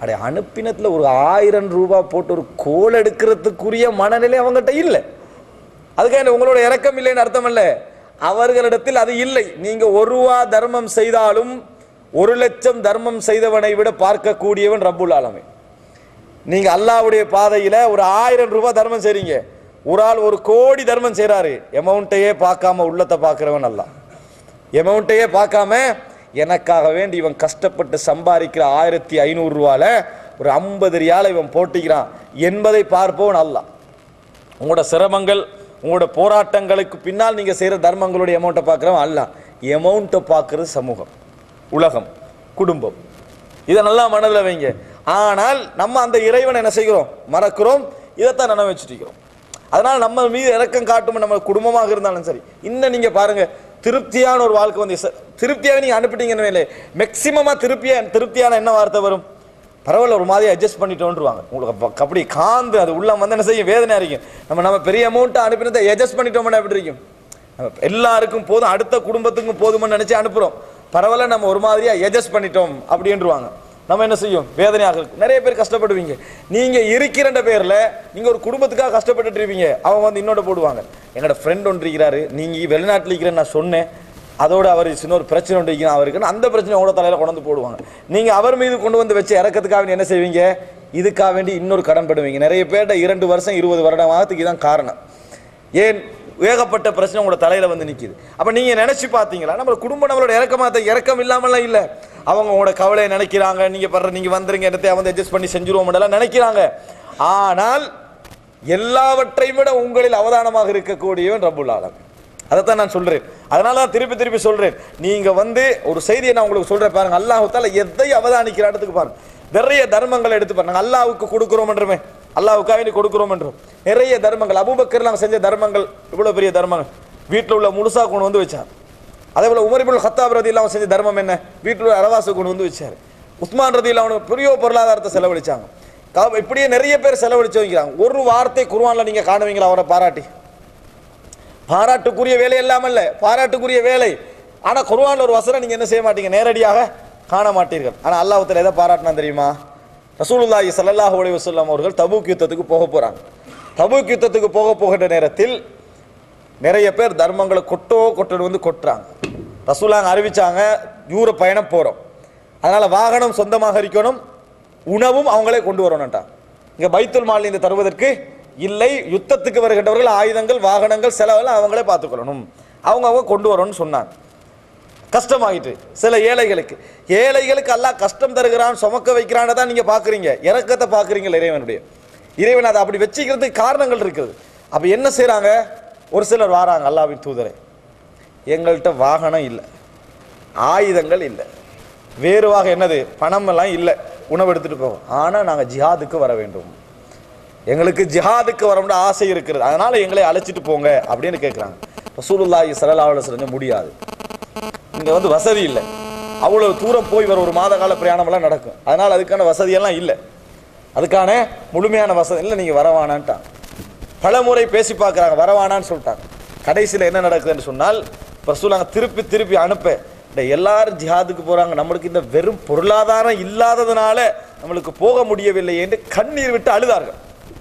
அடே அனுப்பினத்துல ஒரு ஆயிரம் ரூபாய் போட்டு ஒரு கோல் எடுக்கிறதுக்குரிய மனநிலை அவங்ககிட்ட இல்லை அதுக்காக உங்களோட இறக்கம் இல்லைன்னு அர்த்தம் அல்ல அவர்களிடத்தில் அது இல்லை நீங்க ஒரு ரூபா தர்மம் செய்தாலும் ஒரு லட்சம் தர்மம் செய்தவனை விட பார்க்கக்கூடியவன் ரப்புல் ஆலமீன் நீங்க அல்லாஹ்வுடைய பாதையில ஒரு ஆயிரம் ரூபாய் தர்மம் செய்றீங்க ஒரு ஆள் ஒரு கோடி தர்மம் செய்றாரு எமௌண்ட்டையே பார்க்காம உள்ளத்தை பார்க்கிறவன் அல்ல எமௌண்ட்டையே பார்க்காம எனக்காக வேண்டி இவன் கஷ்டப்பட்டு சம்பாதிக்கிற ஆயிரத்தி ஐநூறு ரூபால ஒரு ஐம்பது ரியால இவன் போட்டிக்கிறான் என்பதை பார்ப்பவன் அல்லாஹ் உங்களோட சிரமங்கள் உங்களோட போராட்டங்களுக்கு பின்னால் நீங்கள் செய்கிற தர்மங்களுடைய அமௌண்ட்டை பார்க்குறவன் அல்ல எமௌண்ட்டை பார்க்குறது சமூகம் உலகம் குடும்பம் இதை நல்லா மனதில் வைங்க ஆனால் நம்ம அந்த இறைவனை என்ன செய்கிறோம் மறக்கிறோம் இதைத்தான் நினைவு வச்சுட்டிருக்கிறோம் அதனால நம்ம மீது இறக்கம் காட்டும் நம்ம குடும்பமாக இருந்தாலும் சரி இன்னும் நீங்கள் பாருங்க திருப்தியான ஒரு வாழ்க்கை வந்து ச- திருப்தியாக நீங்கள் அனுப்பிட்டீங்கன்னு வைங்களேன் மேக்சிமமாக திருப்தியா திருப்தியான என்ன வார்த்தை வரும் பரவாயில்ல ஒரு மாதிரி அட்ஜஸ்ட் பண்ணிட்டோன்றுவாங்க உங்களுக்கு அப்ப அப்படி காந்து அது உள்ள வந்து என்ன செய்யும் வேதனை இருக்கும் நம்ம நம்ம பெரிய அமௌண்ட்டை அனுப்பினதை அட்ஜஸ்ட் பண்ணிட்டோம்னா எப்படி இருக்கும் நம்ம எல்லாருக்கும் போதும் அடுத்த குடும்பத்துக்கும் போதும்னு நினைச்சு அனுப்புறோம் பரவாயில்ல நம்ம ஒரு மாதிரியா அட்ஜஸ்ட் பண்ணிட்டோம் அப்படின்றுவாங்க நம்ம என்ன செய்யும் வேதனையாக இருக்கு நிறைய பேர் கஷ்டப்படுவீங்க நீங்க இருக்கிறன்ற பேர்ல நீங்க ஒரு குடும்பத்துக்காக கஷ்டப்பட்டுட்டு இருப்பீங்க அவங்க வந்து இன்னொரு போடுவாங்க எங்களோட ஃப்ரெண்ட் ஒன்று இருக்கிறாரு நீங்க வெளிநாட்டில் இருக்கிறேன்னு நான் சொன்னேன் அதோட அவர் சின்ன ஒரு பிரச்சனை ஒன்று இருக்கிற அவருக்கு அந்த பிரச்சனை உங்களோட தலையில கொண்டு வந்து போடுவாங்க நீங்க அவர் மீது கொண்டு வந்து வச்சு இறக்கத்துக்காக வேண்டி என்ன செய்வீங்க இதுக்காக வேண்டி இன்னொரு கடன் படுவீங்க நிறைய பேர்ட்ட இரண்டு வருஷம் இருபது வருடமாகத்துக்கு இதான் காரணம் ஏன் ஏகப்பட்ட பிரச்சனை உங்களோட தலையில வந்து நிக்குது அப்ப நீங்க நினைச்சு பார்த்தீங்களா நம்ம குடும்பம் நம்மளோட இறக்கமாத்த இறக்கம் இல்லாமலாம் இல்ல அவங்க உங்களோட கவலையை நினைக்கிறாங்க நீங்க பண்ற நீங்க வந்துருங்க இடத்தை வந்து அட்ஜஸ்ட் பண்ணி செஞ்சுருவோம் எல்லாம் நினைக்கிறாங்க ஆனால் எல்லாவற்றையும் விட உங்களில் அவதானமாக இருக்கக்கூடியவன் ரப்புல் ஆலமீன் அதைத்தான் நான் சொல்றேன் அதனால தான் திருப்பி திருப்பி சொல்றேன் நீங்க வந்து ஒரு செய்தியை நான் உங்களுக்கு சொல்றேன் பாருங்க அல்லாஹ் தால எதை அவதானிக்கிற இடத்துக்கு பாருங்க நிறைய தர்மங்களை எடுத்து பாருங்க அல்லாஹ்வுக்கு கொடுக்கிறோம் என்றுமே அல்லாஹ்வுக்காக வேண்டி கொடுக்கிறோம் என்றும் நிறைய தர்மங்கள் அபூபக்கர்லாம் செஞ்ச தர்மங்கள் இவ்வளவு பெரிய தர்மங்கள் வீட்டில் உள்ள முழுசா கொண்டு வந்து வச்சார் அதே போல உமரிபுல் ஹத்தாப் ரதி இல்லாம செஞ்ச தர்மம் என்ன வீட்டில் உள்ள அரவாசை கொண்டு வந்து வச்சார் உஸ்மான் ரதி அவனுக்கு பெரிய பொருளாதாரத்தை செலவழிச்சாங்க கா- இப்படியே நிறைய பேர் செலவழிச்சு வைக்கிறாங்க ஒரு வார்த்தை குர்ஆன்ல நீங்க காணுவீங்களா அவரை பாராட்டி பாராட்டுக்குரிய வேலை இல்லாமல் இல்ல பாராட்டுக்குரிய வேலை ஆனா குர்ஆன்ல ஒரு வசனம் நீங்க என்ன செய்ய மாட்டீங்க நேரடியாக காண மாட்டீர்கள் ஆனா அல்லாஹ் தஆலா எதை பாராட்டினா தெரியுமா ரசூலுல்லாஹி ஸல்லல்லாஹு அலைஹி வஸல்லம் அவர்கள் தபூக் யுத்தத்துக்கு போக போறாங்க தபூக் யுத்தத்துக்கு போக போகின்ற நேரத்தில் நிறைய பேர் தர்மங்களை கொட்டோ கொட்டடு வந்து கொட்டுறாங்க ரசூலாங்க அறிவிச்சாங்க யூர பயணம் போறோம் அதனால வாகனம் சொந்தமாக இருக்கணும் உணவும் அவங்களே கொண்டு வரணும்ட்டாங்க இங்க பைத்துல் மால் இந்த தருவதற்கு இல்லை யுத்தத்துக்கு வருகின்றவர்கள் ஆயுதங்கள் வாகனங்கள் செலவெல்லாம் அவங்களே பார்த்துக்கொள்ளணும் அவங்க அவங்க கொண்டு வரணும்னு சொன்னாங்க கஷ்டமாயிட்டு சில ஏழைகளுக்கு ஏழைகளுக்கு அல்லாஹ் கஷ்டம் தருகிறான் சுமக்க வைக்கிறான்னு தான் நீங்க பாக்குறீங்க இறக்கத்தை பாக்குறீங்க இறைவனுடைய இறைவன் அதை அப்படி வச்சுக்கிறதுக்கு காரணங்கள் இருக்குது அப்ப என்ன செய்றாங்க ஒரு சிலர் வாராங்க அல்லாவின் தூதரை எங்கள்கிட்ட வாகனம் இல்லை ஆயுதங்கள் இல்லை வேறுவாக என்னது பணம் எல்லாம் இல்லை உணவு எடுத்துட்டு போவோம் ஆனா நாங்க ஜிஹாதுக்கு வர வேண்டும் எங்களுக்கு ஜிஹாதுக்கு வரணும்னு ஆசை இருக்கிறது அதனால எங்களை அழைச்சிட்டு போங்க அப்படின்னு கேட்குறாங்க ரசூலுல்லாஹி ஸல்லல்லாஹு அலைஹி வஸல்லம் முடியாது இங்க வந்து வசதி இல்லை அவ்வளவு தூரம் போய் வர ஒரு மாத கால பிரயாணமெல்லாம் நடக்கும் அதனால அதுக்கான வசதியெல்லாம் இல்லை அதுக்கான முழுமையான வசதி இல்லை நீங்க வரவானான்ட்டாங்க பல முறை பேசி பார்க்குறாங்க வரவானான்னு சொல்லிட்டாங்க கடைசியில் என்ன நடக்குதுன்னு சொன்னால் ரசூலாங்க திருப்பி திருப்பி அனுப்ப இந்த எல்லாரும் ஜிஹாதுக்கு போறாங்க நம்மளுக்கு இந்த வெறும் பொருளாதாரம் இல்லாததுனால நம்மளுக்கு போக முடியவில்லை என்று கண்ணீர் விட்டு அழுதார்கள்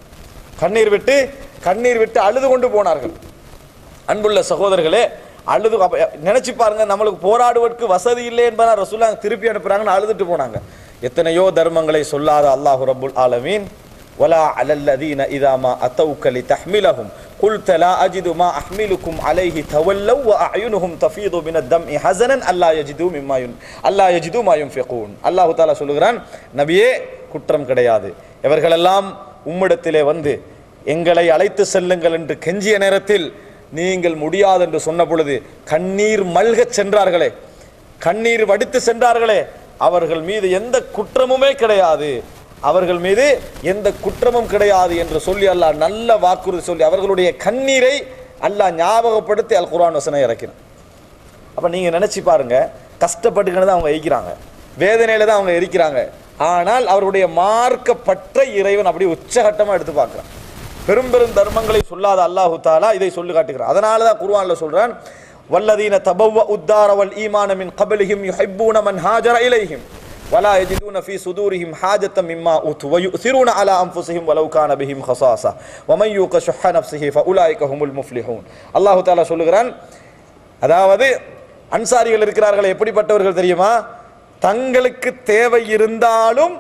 கண்ணீர் விட்டு கண்ணீர் விட்டு அழுது கொண்டு போனார்கள் அன்புள்ள சகோதரர்களே அழுது அப்ப நினைச்சு பாருங்க நம்மளுக்கு போராடுவதற்கு வசதி இல்லை என்பதா ரசூலா திருப்பி அனுப்புறாங்கன்னு அழுதுட்டு போனாங்க எத்தனையோ தர்மங்களை சொல்லாத அல்லாஹ் ரப்புல் ஆலமீன் ولا على الذين إذا ما أتوك لتحملهم قلت لا أجد ما أحملكم عليه تولوا وأعينهم تفيض من الدمع حزنا ألا يجدوا مما ين... ألا يجدوا ما ينفقون அல்லாஹ் தாலா சொல்லுகிறான் நபியே குற்றம் கிடையாது இவர்களெல்லாம் உம்மிடத்திலே வந்து எங்களை அழைத்து செல்லுங்கள் என்று கெஞ்சிய நேரத்தில் நீங்கள் முடியாது என்று சொன்ன பொழுது கண்ணீர் மல்கச் சென்றார்களே கண்ணீர் வடித்து சென்றார்களே அவர்கள் மீது எந்த குற்றமுமே கிடையாது அவர்கள் மீது எந்த குற்றமும் கிடையாது என்று சொல்லி அல்லாஹ் நல்ல வாக்குறுதி சொல்லி அவர்களுடைய கண்ணீரை அல்லாஹ் ஞாபகப்படுத்தி அல் குர்ஆன் வசனம் இறக்கினான் அப்ப நீங்க நினைச்சு பாருங்க கஷ்டப்பட்டுக்கிட்டு தான் அவங்க இருக்கிறாங்க வேதனையில தான் அவங்க இருக்கிறாங்க ஆனால் அவருடைய மார்க்கப்பற்ற இறைவன் அப்படி உச்சகட்டமா எடுத்து பார்க்கிறான் பெரும் பெரும் தர்மங்களை சொல்லாத அல்லாஹு தாலா இதை சொல்லி காட்டுகிறான் அதனால தான் குர்ஆன்ல சொல்றான் வல்லதீன தபவ்வ உத்தார வல் ஈமான மின் கபலிஹிம் யுஹிப்பூன மன் ஹாஜர இலைஹிம் ولا يجدون في صدورهم حاجة مما أوتوا ويؤثرون على أنفسهم ولو كان بهم خصاصة ومن يوق شح نفسه فأولئك هم المفلحون الله تعالى சொல்லுகிறான் அதாவது அன்சாரிகள் இருக்கிறார்கள் எப்படிப்பட்டவர்கள் தெரியுமா தங்களுக்கு தேவை இருந்தாலும்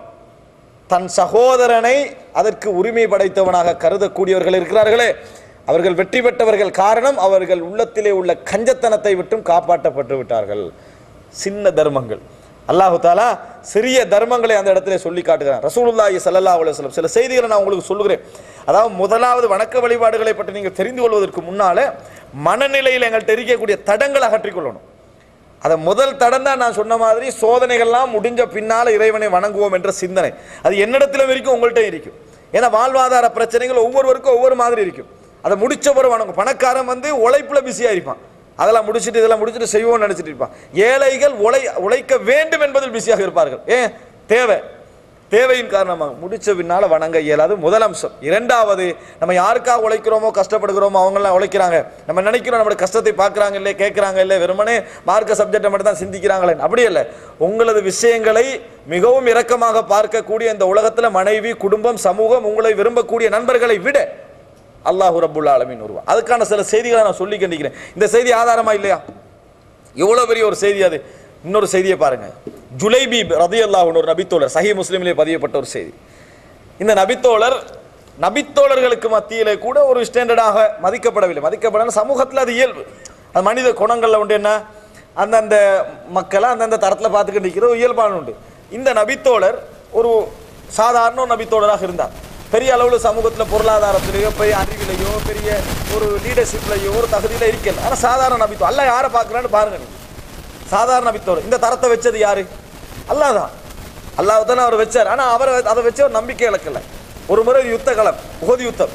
தன் சகோதரனை அதற்கு உரிமை படைத்தவனாக கருதக்கூடியவர்கள் இருக்கிறார்களே அவர்கள் வெற்றி பெற்றவர்கள் காரணம் அவர்கள் உள்ளத்திலே உள்ள கஞ்சத்தனத்தை விட்டும் காப்பாற்றப்பட்டு விட்டார்கள் சின்ன தர்மங்கள் அல்லாஹு தாலா சிறிய தர்மங்களை அந்த இடத்துல சொல்லி காட்டுகிறான் ரசூலுல்லாஹி ஸல்லல்லாஹு அலைஹி வஸல்லம் சில செய்திகளை நான் உங்களுக்கு சொல்லுகிறேன் அதாவது முதலாவது வணக்க வழிபாடுகளை பற்றி நீங்கள் தெரிந்து கொள்வதற்கு முன்னால மனநிலையில் எங்கள்கிட்ட இருக்கக்கூடிய தடங்களை அகற்றிக் கொள்ளணும் அதை முதல் தடம் தான் நான் சொன்ன மாதிரி சோதனைகள்லாம் முடிஞ்ச பின்னால இறைவனை வணங்குவோம் என்ற சிந்தனை அது என்னிடத்திலும் இருக்கும் உங்கள்கிட்ட இருக்கும் ஏன்னா வாழ்வாதார பிரச்சனைகள் ஒவ்வொருவருக்கும் ஒவ்வொரு மாதிரி இருக்கும் அதை முடிச்ச பிறகு வணங்கும் பணக்காரன் வந்து உழைப்புல பிஸியாக இருப்பான் அதெல்லாம் முடிச்சிட்டு இதெல்லாம் முடிச்சிட்டு செய்வோம்னு நினைச்சிட்டு இருப்பான் ஏழைகள் உழை உழைக்க வேண்டும் என்பதில் பிஸியாக இருப்பார்கள் ஏன் தேவை தேவையின் காரணமாக முடிச்ச பின்னால வணங்க இயலாது முதல் அம்சம் இரண்டாவது நம்ம யாருக்காக உழைக்கிறோமோ கஷ்டப்படுகிறோமோ அவங்கெல்லாம் உழைக்கிறாங்க நம்ம நினைக்கிறோம் நம்மளோட கஷ்டத்தை பார்க்குறாங்க இல்லை கேட்குறாங்க இல்லை வெறுமனே மார்க்க சப்ஜெக்டை மட்டும் தான் சிந்திக்கிறாங்களே அப்படி இல்லை உங்களது விஷயங்களை மிகவும் இரக்கமாக பார்க்கக்கூடிய இந்த உலகத்தில் மனைவி குடும்பம் சமூகம் உங்களை விரும்பக்கூடிய நண்பர்களை விட அல்லாஹு ரப்புல் ஆலமீன் வருவா அதுக்கான சில செய்திகளை நான் சொல்லி கண்டிக்கிறேன் இந்த செய்தி ஆதாரமா இல்லையா எவ்வளவு பெரிய ஒரு செய்தி அது இன்னொரு செய்தியை பாருங்க ஜுலைபீப் ரதி ஒரு நபித்தோழர் சஹி முஸ்லிமிலே பதியப்பட்ட ஒரு செய்தி இந்த நபித்தோழர் நபித்தோழர்களுக்கு மத்தியிலே கூட ஒரு ஸ்டாண்டர்டாக மதிக்கப்படவில்லை மதிக்கப்பட சமூகத்தில் அது இயல்பு அது மனித குணங்கள்ல உண்டு என்ன அந்தந்த மக்களை அந்தந்த தரத்தில் பார்த்துக்கிட்டு நிற்கிற ஒரு இயல்பான உண்டு இந்த நபித்தோழர் ஒரு சாதாரண ஒரு நபித்தோழராக இருந்தார் பெரிய அளவில் சமூகத்தில் பொருளாதாரத்திலேயோ பெரிய அறிவிலையோ பெரிய ஒரு லீடர்ஷிப்லையோ ஒரு தகுதியில இருக்கல ஆனால் சாதாரண நபித்தோ அல்ல யாரை பார்க்குறான்னு பாருங்க நீங்க சாதாரண நபித்தோடு இந்த தரத்தை வச்சது யாரு அல்லாஹ் தான் அல்லாஹ் தானே அவர் வச்சார் ஆனா அவர் அதை வச்சு ஒரு நம்பிக்கை இழக்கல ஒரு முறை யுத்த களம் உகதி யுத்தம்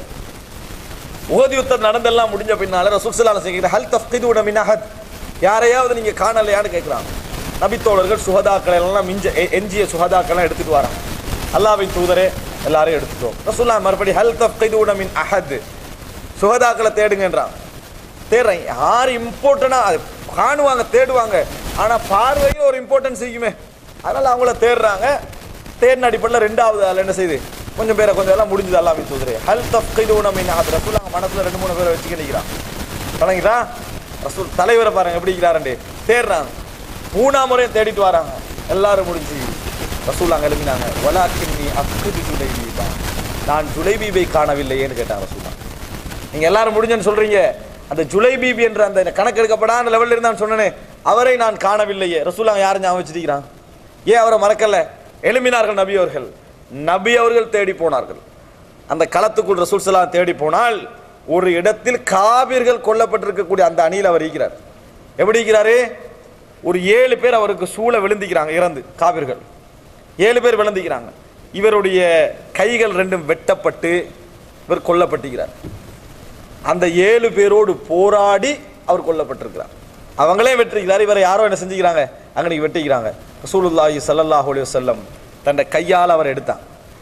உகதி யுத்தம் நடந்தெல்லாம் முடிஞ்ச பின்னால ரசூல்சலால செய்கிற ஹல் தஃகிது மின் அஹத் யாரையாவது நீங்க காணலையான்னு கேட்குறாங்க நபித்தோழர்கள் சுகதாக்களை எல்லாம் மிஞ்ச எ- எஞ்சிய சுகதாக்களை எடுத்துட்டு வராங்க அல்லாஹ்வின் தூதரே எல்லாரையும் எடுத்துட்டோம் ரசூல்லா மறுபடி ஹல் தஃகிது மின் அஹத் சுகதாக்களை தேடுங்கன்றான் தேடுறேன் யார் இம்பார்ட்டனா அது காணுவாங்க தேடுவாங்க ஆனா பார்வையும் ஒரு இம்பார்ட்டன்ஸ் இருக்குமே அதனால அவங்கள தேடுறாங்க தேடின அடிப்படையில் ரெண்டாவது ஆள் என்ன செய்யுது கொஞ்சம் பேரை கொஞ்சம் எல்லாம் முடிஞ்சது எல்லாம் தூதுரே ஹல் தஃகைது உணமின் அது ரசூல் அவங்க மனசுல ரெண்டு மூணு பேரை வச்சுக்க நிற்கிறான் வணங்கிட்டா ரசூல் தலைவரை பாருங்க எப்படி இருக்கிறாரண்டு தேடுறாங்க மூணாம் முறையும் தேடிட்டு வராங்க எல்லாரும் முடிஞ்சு ரசூல் அங்க எழுப்பினாங்க வலாக்கின் நீ அக்குதி ஜுலைபீபா நான் ஜுலைபீபை காணவில்லையேன்னு கேட்டான் ரசூலா நீங்க எல்லாரும் முடிஞ்சேன்னு சொல்றீங்க அந்த ஜுலைபீபி என்ற அந்த கணக்கு எடுக்கப்படாத லெவல்ல இருந்தான்னு சொன்னனே அவரை நான் காணவில்லையே ரசூலாங்க யாரும் ஞாபகம் வச்சிருக்கிறான் ஏன் அவரை மறக்கல எழுப்பினார்கள் நபி அவர்கள் நபி அவர்கள் தேடி போனார்கள் அந்த களத்துக்குள் ரசூல் ஸல்லல்லாஹு தேடி போனால் ஒரு இடத்தில் காபிர்கள் கொல்லப்பட்டிருக்கக்கூடிய அந்த அணியில் அவர் இருக்கிறார் எப்படி இருக்கிறாரு ஒரு ஏழு பேர் அவருக்கு சூழ விழுந்திக்கிறாங்க இறந்து காபிர்கள் ஏழு பேர் விழுந்திக்கிறாங்க இவருடைய கைகள் ரெண்டும் வெட்டப்பட்டு இவர் கொல்லப்பட்டிருக்கிறார் அந்த ஏழு பேரோடு போராடி அவர் கொல்லப்பட்டிருக்கிறார் அவங்களே வெற்றிக்கிறார் இவரை யாரோ என்ன செஞ்சுக்கிறாங்க அங்கனைக்கு வெட்டிக்கிறாங்க ரசூலுல்லாஹி ஸல்லல்லாஹு அலைஹி வஸல்லம் தன்னை கையால் அவர் எடுத்தான்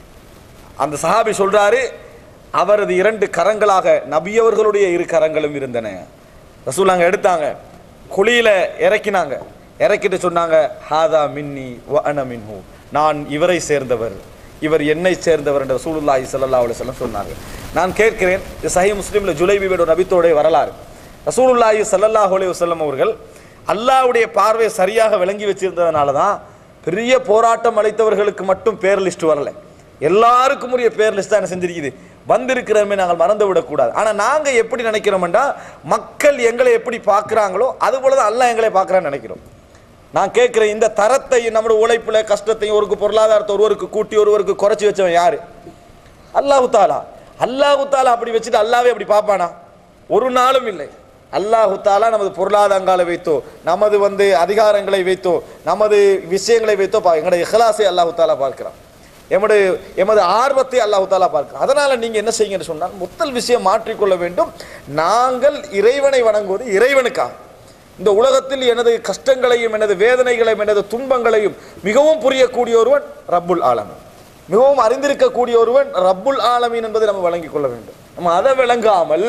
அந்த சஹாபி சொல்றாரு அவரது இரண்டு கரங்களாக நபியவர்களுடைய இரு கரங்களும் இருந்தன ரசூல் அங்க எடுத்தாங்க குழியில இறக்கினாங்க இறக்கிட்டு சொன்னாங்க ஹாதா மின்னி வ அன மின்ஹு நான் இவரை சேர்ந்தவர் இவர் என்னை சேர்ந்தவர் என்று ரசூலுல்லாஹி ஸல்லல்லாஹு அலைஹி வஸல்லம் சொன்னாங்க நான் கேட்கிறேன் இது சஹி முஸ்லிம்ல ஜுலைபியோட நபித்தோடைய வரலாறு ரசூலுல்லாஹி ஸல்லல்லாஹு அலைஹி வஸல்லம் அவர்கள் அல்லாஹ்வுடைய பார்வையை சரியாக விளங்கி வச்சிருந்ததுனால தான் பெரிய போராட்டம் அளித்தவர்களுக்கு மட்டும் பேர் லிஸ்ட் வரல எல்லாருக்கும் உரிய பேர் லிஸ்ட் தான் என்ன செஞ்சிருக்குது வந்திருக்கிறோமே நாங்கள் மறந்து விடக்கூடாது ஆனால் நாங்கள் எப்படி நினைக்கிறோம்டா மக்கள் எங்களை எப்படி பார்க்குறாங்களோ அது போல தான் அல்லாஹ் எங்களை பார்க்குறான்னு நினைக்கிறோம் நான் கேட்குறேன் இந்த தரத்தை நம்முடைய உழைப்புல கஷ்டத்தையும் ஒருக்கு பொருளாதாரத்தை ஒருவருக்கு கூட்டி ஒருவருக்கு குறைச்சி வச்சவன் யாரு அல்லாஹு தாலா அல்லாஹு தாலா அப்படி வச்சுட்டு அல்லாவே அப்படி பார்ப்பானா ஒரு நாளும் இல்லை அல்லாஹு தாலா நமது பொருளாதாரங்களை வைத்தோ நமது வந்து அதிகாரங்களை வைத்தோ நமது விஷயங்களை வைத்தோ பா எங்களுடைய இஹ்லாஸை அல்லாஹு தாலா பார்க்கிறான் எமது எமது ஆர்வத்தை அல்லாஹு தாலா பார்க்கிறான் அதனால நீங்க என்ன செய்யுங்கன்னு சொன்னால் முதல் விஷயம் மாற்றிக்கொள்ள வேண்டும் நாங்கள் இறைவனை வணங்குவது இறைவனுக்காக இந்த உலகத்தில் எனது கஷ்டங்களையும் எனது வேதனைகளையும் எனது துன்பங்களையும் மிகவும் புரியக்கூடிய ஒருவன் ரப்புல் ஆலமீன் மிகவும் அறிந்திருக்கக்கூடிய ஒருவன் ரப்புல் ஆலமீன் என்பதை நம்ம வழங்கிக் கொள்ள வேண்டும் நம்ம அதை விளங்காமல்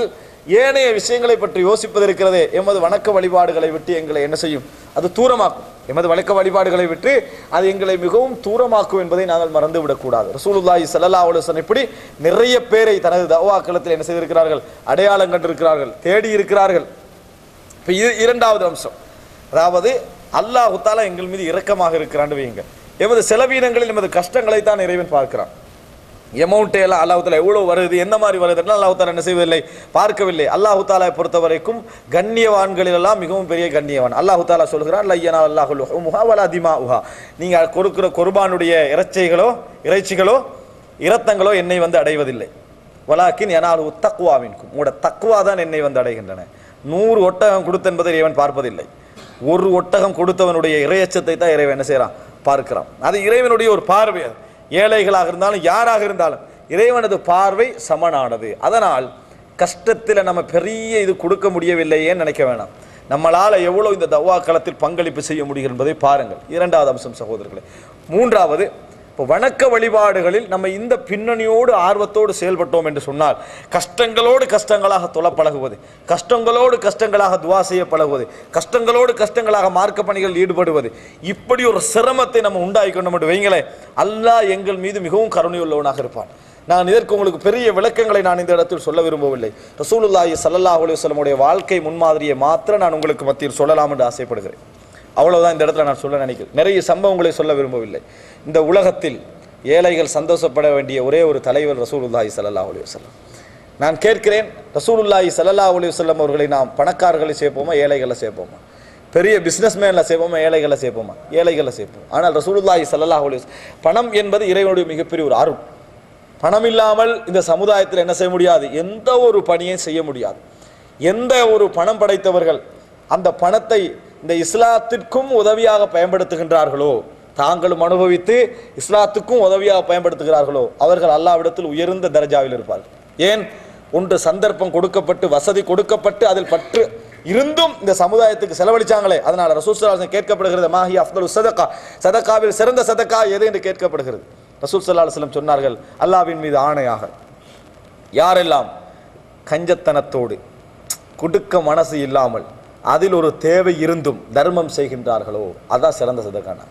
ஏனைய விஷயங்களை பற்றி யோசிப்பது இருக்கிறதே எமது வணக்க வழிபாடுகளை விட்டு எங்களை என்ன செய்யும் அது தூரமாக்கும் எமது வணக்க வழிபாடுகளை விட்டு அது எங்களை மிகவும் தூரமாக்கும் என்பதை நாங்கள் மறந்து விடக்கூடாது ரசூலுல்லாஹி ஸல்லல்லாஹு அலைஹி வஸல்லம் இப்படி நிறைய பேரை தனது தவாக்களத்தில் என்ன செய்திருக்கிறார்கள் அடையாளம் கண்டிருக்கிறார்கள் தேடி இருக்கிறார்கள் இப்போ இது இரண்டாவது அம்சம் அதாவது அல்லாஹு தாலா எங்கள் மீது இரக்கமாக இருக்கிறான்னு வைங்க எமது செலவீனங்களில் எமது கஷ்டங்களை தான் இறைவன் பார்க்கிறான் எமௌண்ட் எல்லாம் அல்லாஹு தாலா எவ்வளவு வருது என்ன மாதிரி வருதுன்னு அல்லாஹு தாலா என்ன செய்வதில்லை பார்க்கவில்லை அல்லாஹு தாலா பொறுத்த வரைக்கும் கண்ணியவான்களில் எல்லாம் மிகவும் பெரிய கண்ணியவான் அல்லாஹு தாலா சொல்கிறான் லையனா அல்லாஹுல் முஹா வலா திமா உஹா நீங்க கொடுக்கிற குர்பானுடைய இறைச்சிகளோ இறைச்சிகளோ இரத்தங்களோ என்னை வந்து அடைவதில்லை வலாக்கின் எனால் தக்குவாவின்கும் உங்களோட தக்குவா தான் என்னை வந்து அடைகின்றன நூறு ஒட்டகம் கொடுத்த என்பதை இறைவன் பார்ப்பதில்லை ஒரு ஒட்டகம் கொடுத்தவனுடைய இறையச்சத்தை தான் இறைவன் என்ன செய்கிறான் பார்க்கிறான் அது இறைவனுடைய ஒரு பார்வை அது ஏழைகளாக இருந்தாலும் யாராக இருந்தாலும் இறைவனது பார்வை சமனானது அதனால் கஷ்டத்தில் நம்ம பெரிய இது கொடுக்க முடியவில்லையேன்னு நினைக்க வேணாம் நம்மளால் எவ்வளோ இந்த தவ்வா களத்தில் பங்களிப்பு செய்ய முடியும் என்பதை பாருங்கள் இரண்டாவது அம்சம் சகோதரர்களே மூன்றாவது இப்போ வணக்க வழிபாடுகளில் நம்ம இந்த பின்னணியோடு ஆர்வத்தோடு செயல்பட்டோம் என்று சொன்னால் கஷ்டங்களோடு கஷ்டங்களாக தொழ பழகுவது கஷ்டங்களோடு கஷ்டங்களாக துவா செய்ய பழகுவது கஷ்டங்களோடு கஷ்டங்களாக மார்க்க பணிகள் ஈடுபடுவது இப்படி ஒரு சிரமத்தை நம்ம உண்டாக்கி கொண்டோம் என்று வைங்களேன் அல்லாஹ் எங்கள் மீது மிகவும் கருணையுள்ளவனாக இருப்பான் நான் இதற்கு உங்களுக்கு பெரிய விளக்கங்களை நான் இந்த இடத்தில் சொல்ல விரும்பவில்லை ரசூலுல்லாஹி ஸல்லல்லாஹு அலைஹி வஸல்லமுடைய வாழ்க்கை முன்மாதிரியை மாத்திரம் நான் உங்களுக்கு மத்தியில் சொல்லலாம் என்று ஆசைப்படுகிறேன் அவ்வளவுதான் இந்த இடத்துல நான் சொல்ல நினைக்கிறேன் நிறைய சம்பவங்களை சொல்ல விரும்பவில்லை இந்த உலகத்தில் ஏழைகள் சந்தோஷப்பட வேண்டிய ஒரே ஒரு தலைவர் ரசூலுல்லாஹி ஸல்லல்லாஹு அலைஹி வஸல்லம் நான் கேட்கிறேன் ரசூலுல்லாஹி ஸல்லல்லாஹு அலைஹி வஸல்லம் அவர்களை நாம் பணக்காரர்களை சேர்ப்போமா ஏழைகளை சேர்ப்போமா பெரிய பிஸ்னஸ்மேன்ல சேர்ப்போமா ஏழைகளை சேர்ப்போமா ஏழைகளை சேர்ப்போம் ஆனால் ரசூலுல்லாஹி ஸல்லல்லாஹு அலைஹி வஸல்லம் பணம் என்பது இறைவனுடைய மிகப்பெரிய ஒரு அருள் பணம் இல்லாமல் இந்த சமுதாயத்தில் என்ன செய்ய முடியாது எந்த ஒரு பணியும் செய்ய முடியாது எந்த ஒரு பணம் படைத்தவர்கள் அந்த பணத்தை இந்த இஸ்லாத்திற்கும் உதவியாக பயன்படுத்துகின்றார்களோ தாங்களும் அனுபவித்து இஸ்லாத்துக்கும் உதவியாக பயன்படுத்துகிறார்களோ அவர்கள் அல்லாவிடத்தில் உயர்ந்த தரஜாவில் இருப்பார்கள் ஏன் ஒன்று சந்தர்ப்பம் கொடுக்கப்பட்டு வசதி கொடுக்கப்பட்டு அதில் பற்று இருந்தும் இந்த சமுதாயத்துக்கு செலவழிச்சாங்களே அதனால ரசூல் கேட்கப்படுகிறது மாஹி அஃப்தலு சதக்கா சதக்காவில் சிறந்த சதக்கா எது என்று கேட்கப்படுகிறது ரசூல் சல்லா அலுவலம் சொன்னார்கள் அல்லாவின் மீது ஆணையாக யாரெல்லாம் கஞ்சத்தனத்தோடு கொடுக்க மனசு இல்லாமல் அதில் ஒரு தேவை இருந்தும் தர்மம் செய்கின்றார்களோ அதான் சிறந்த சதக்கானா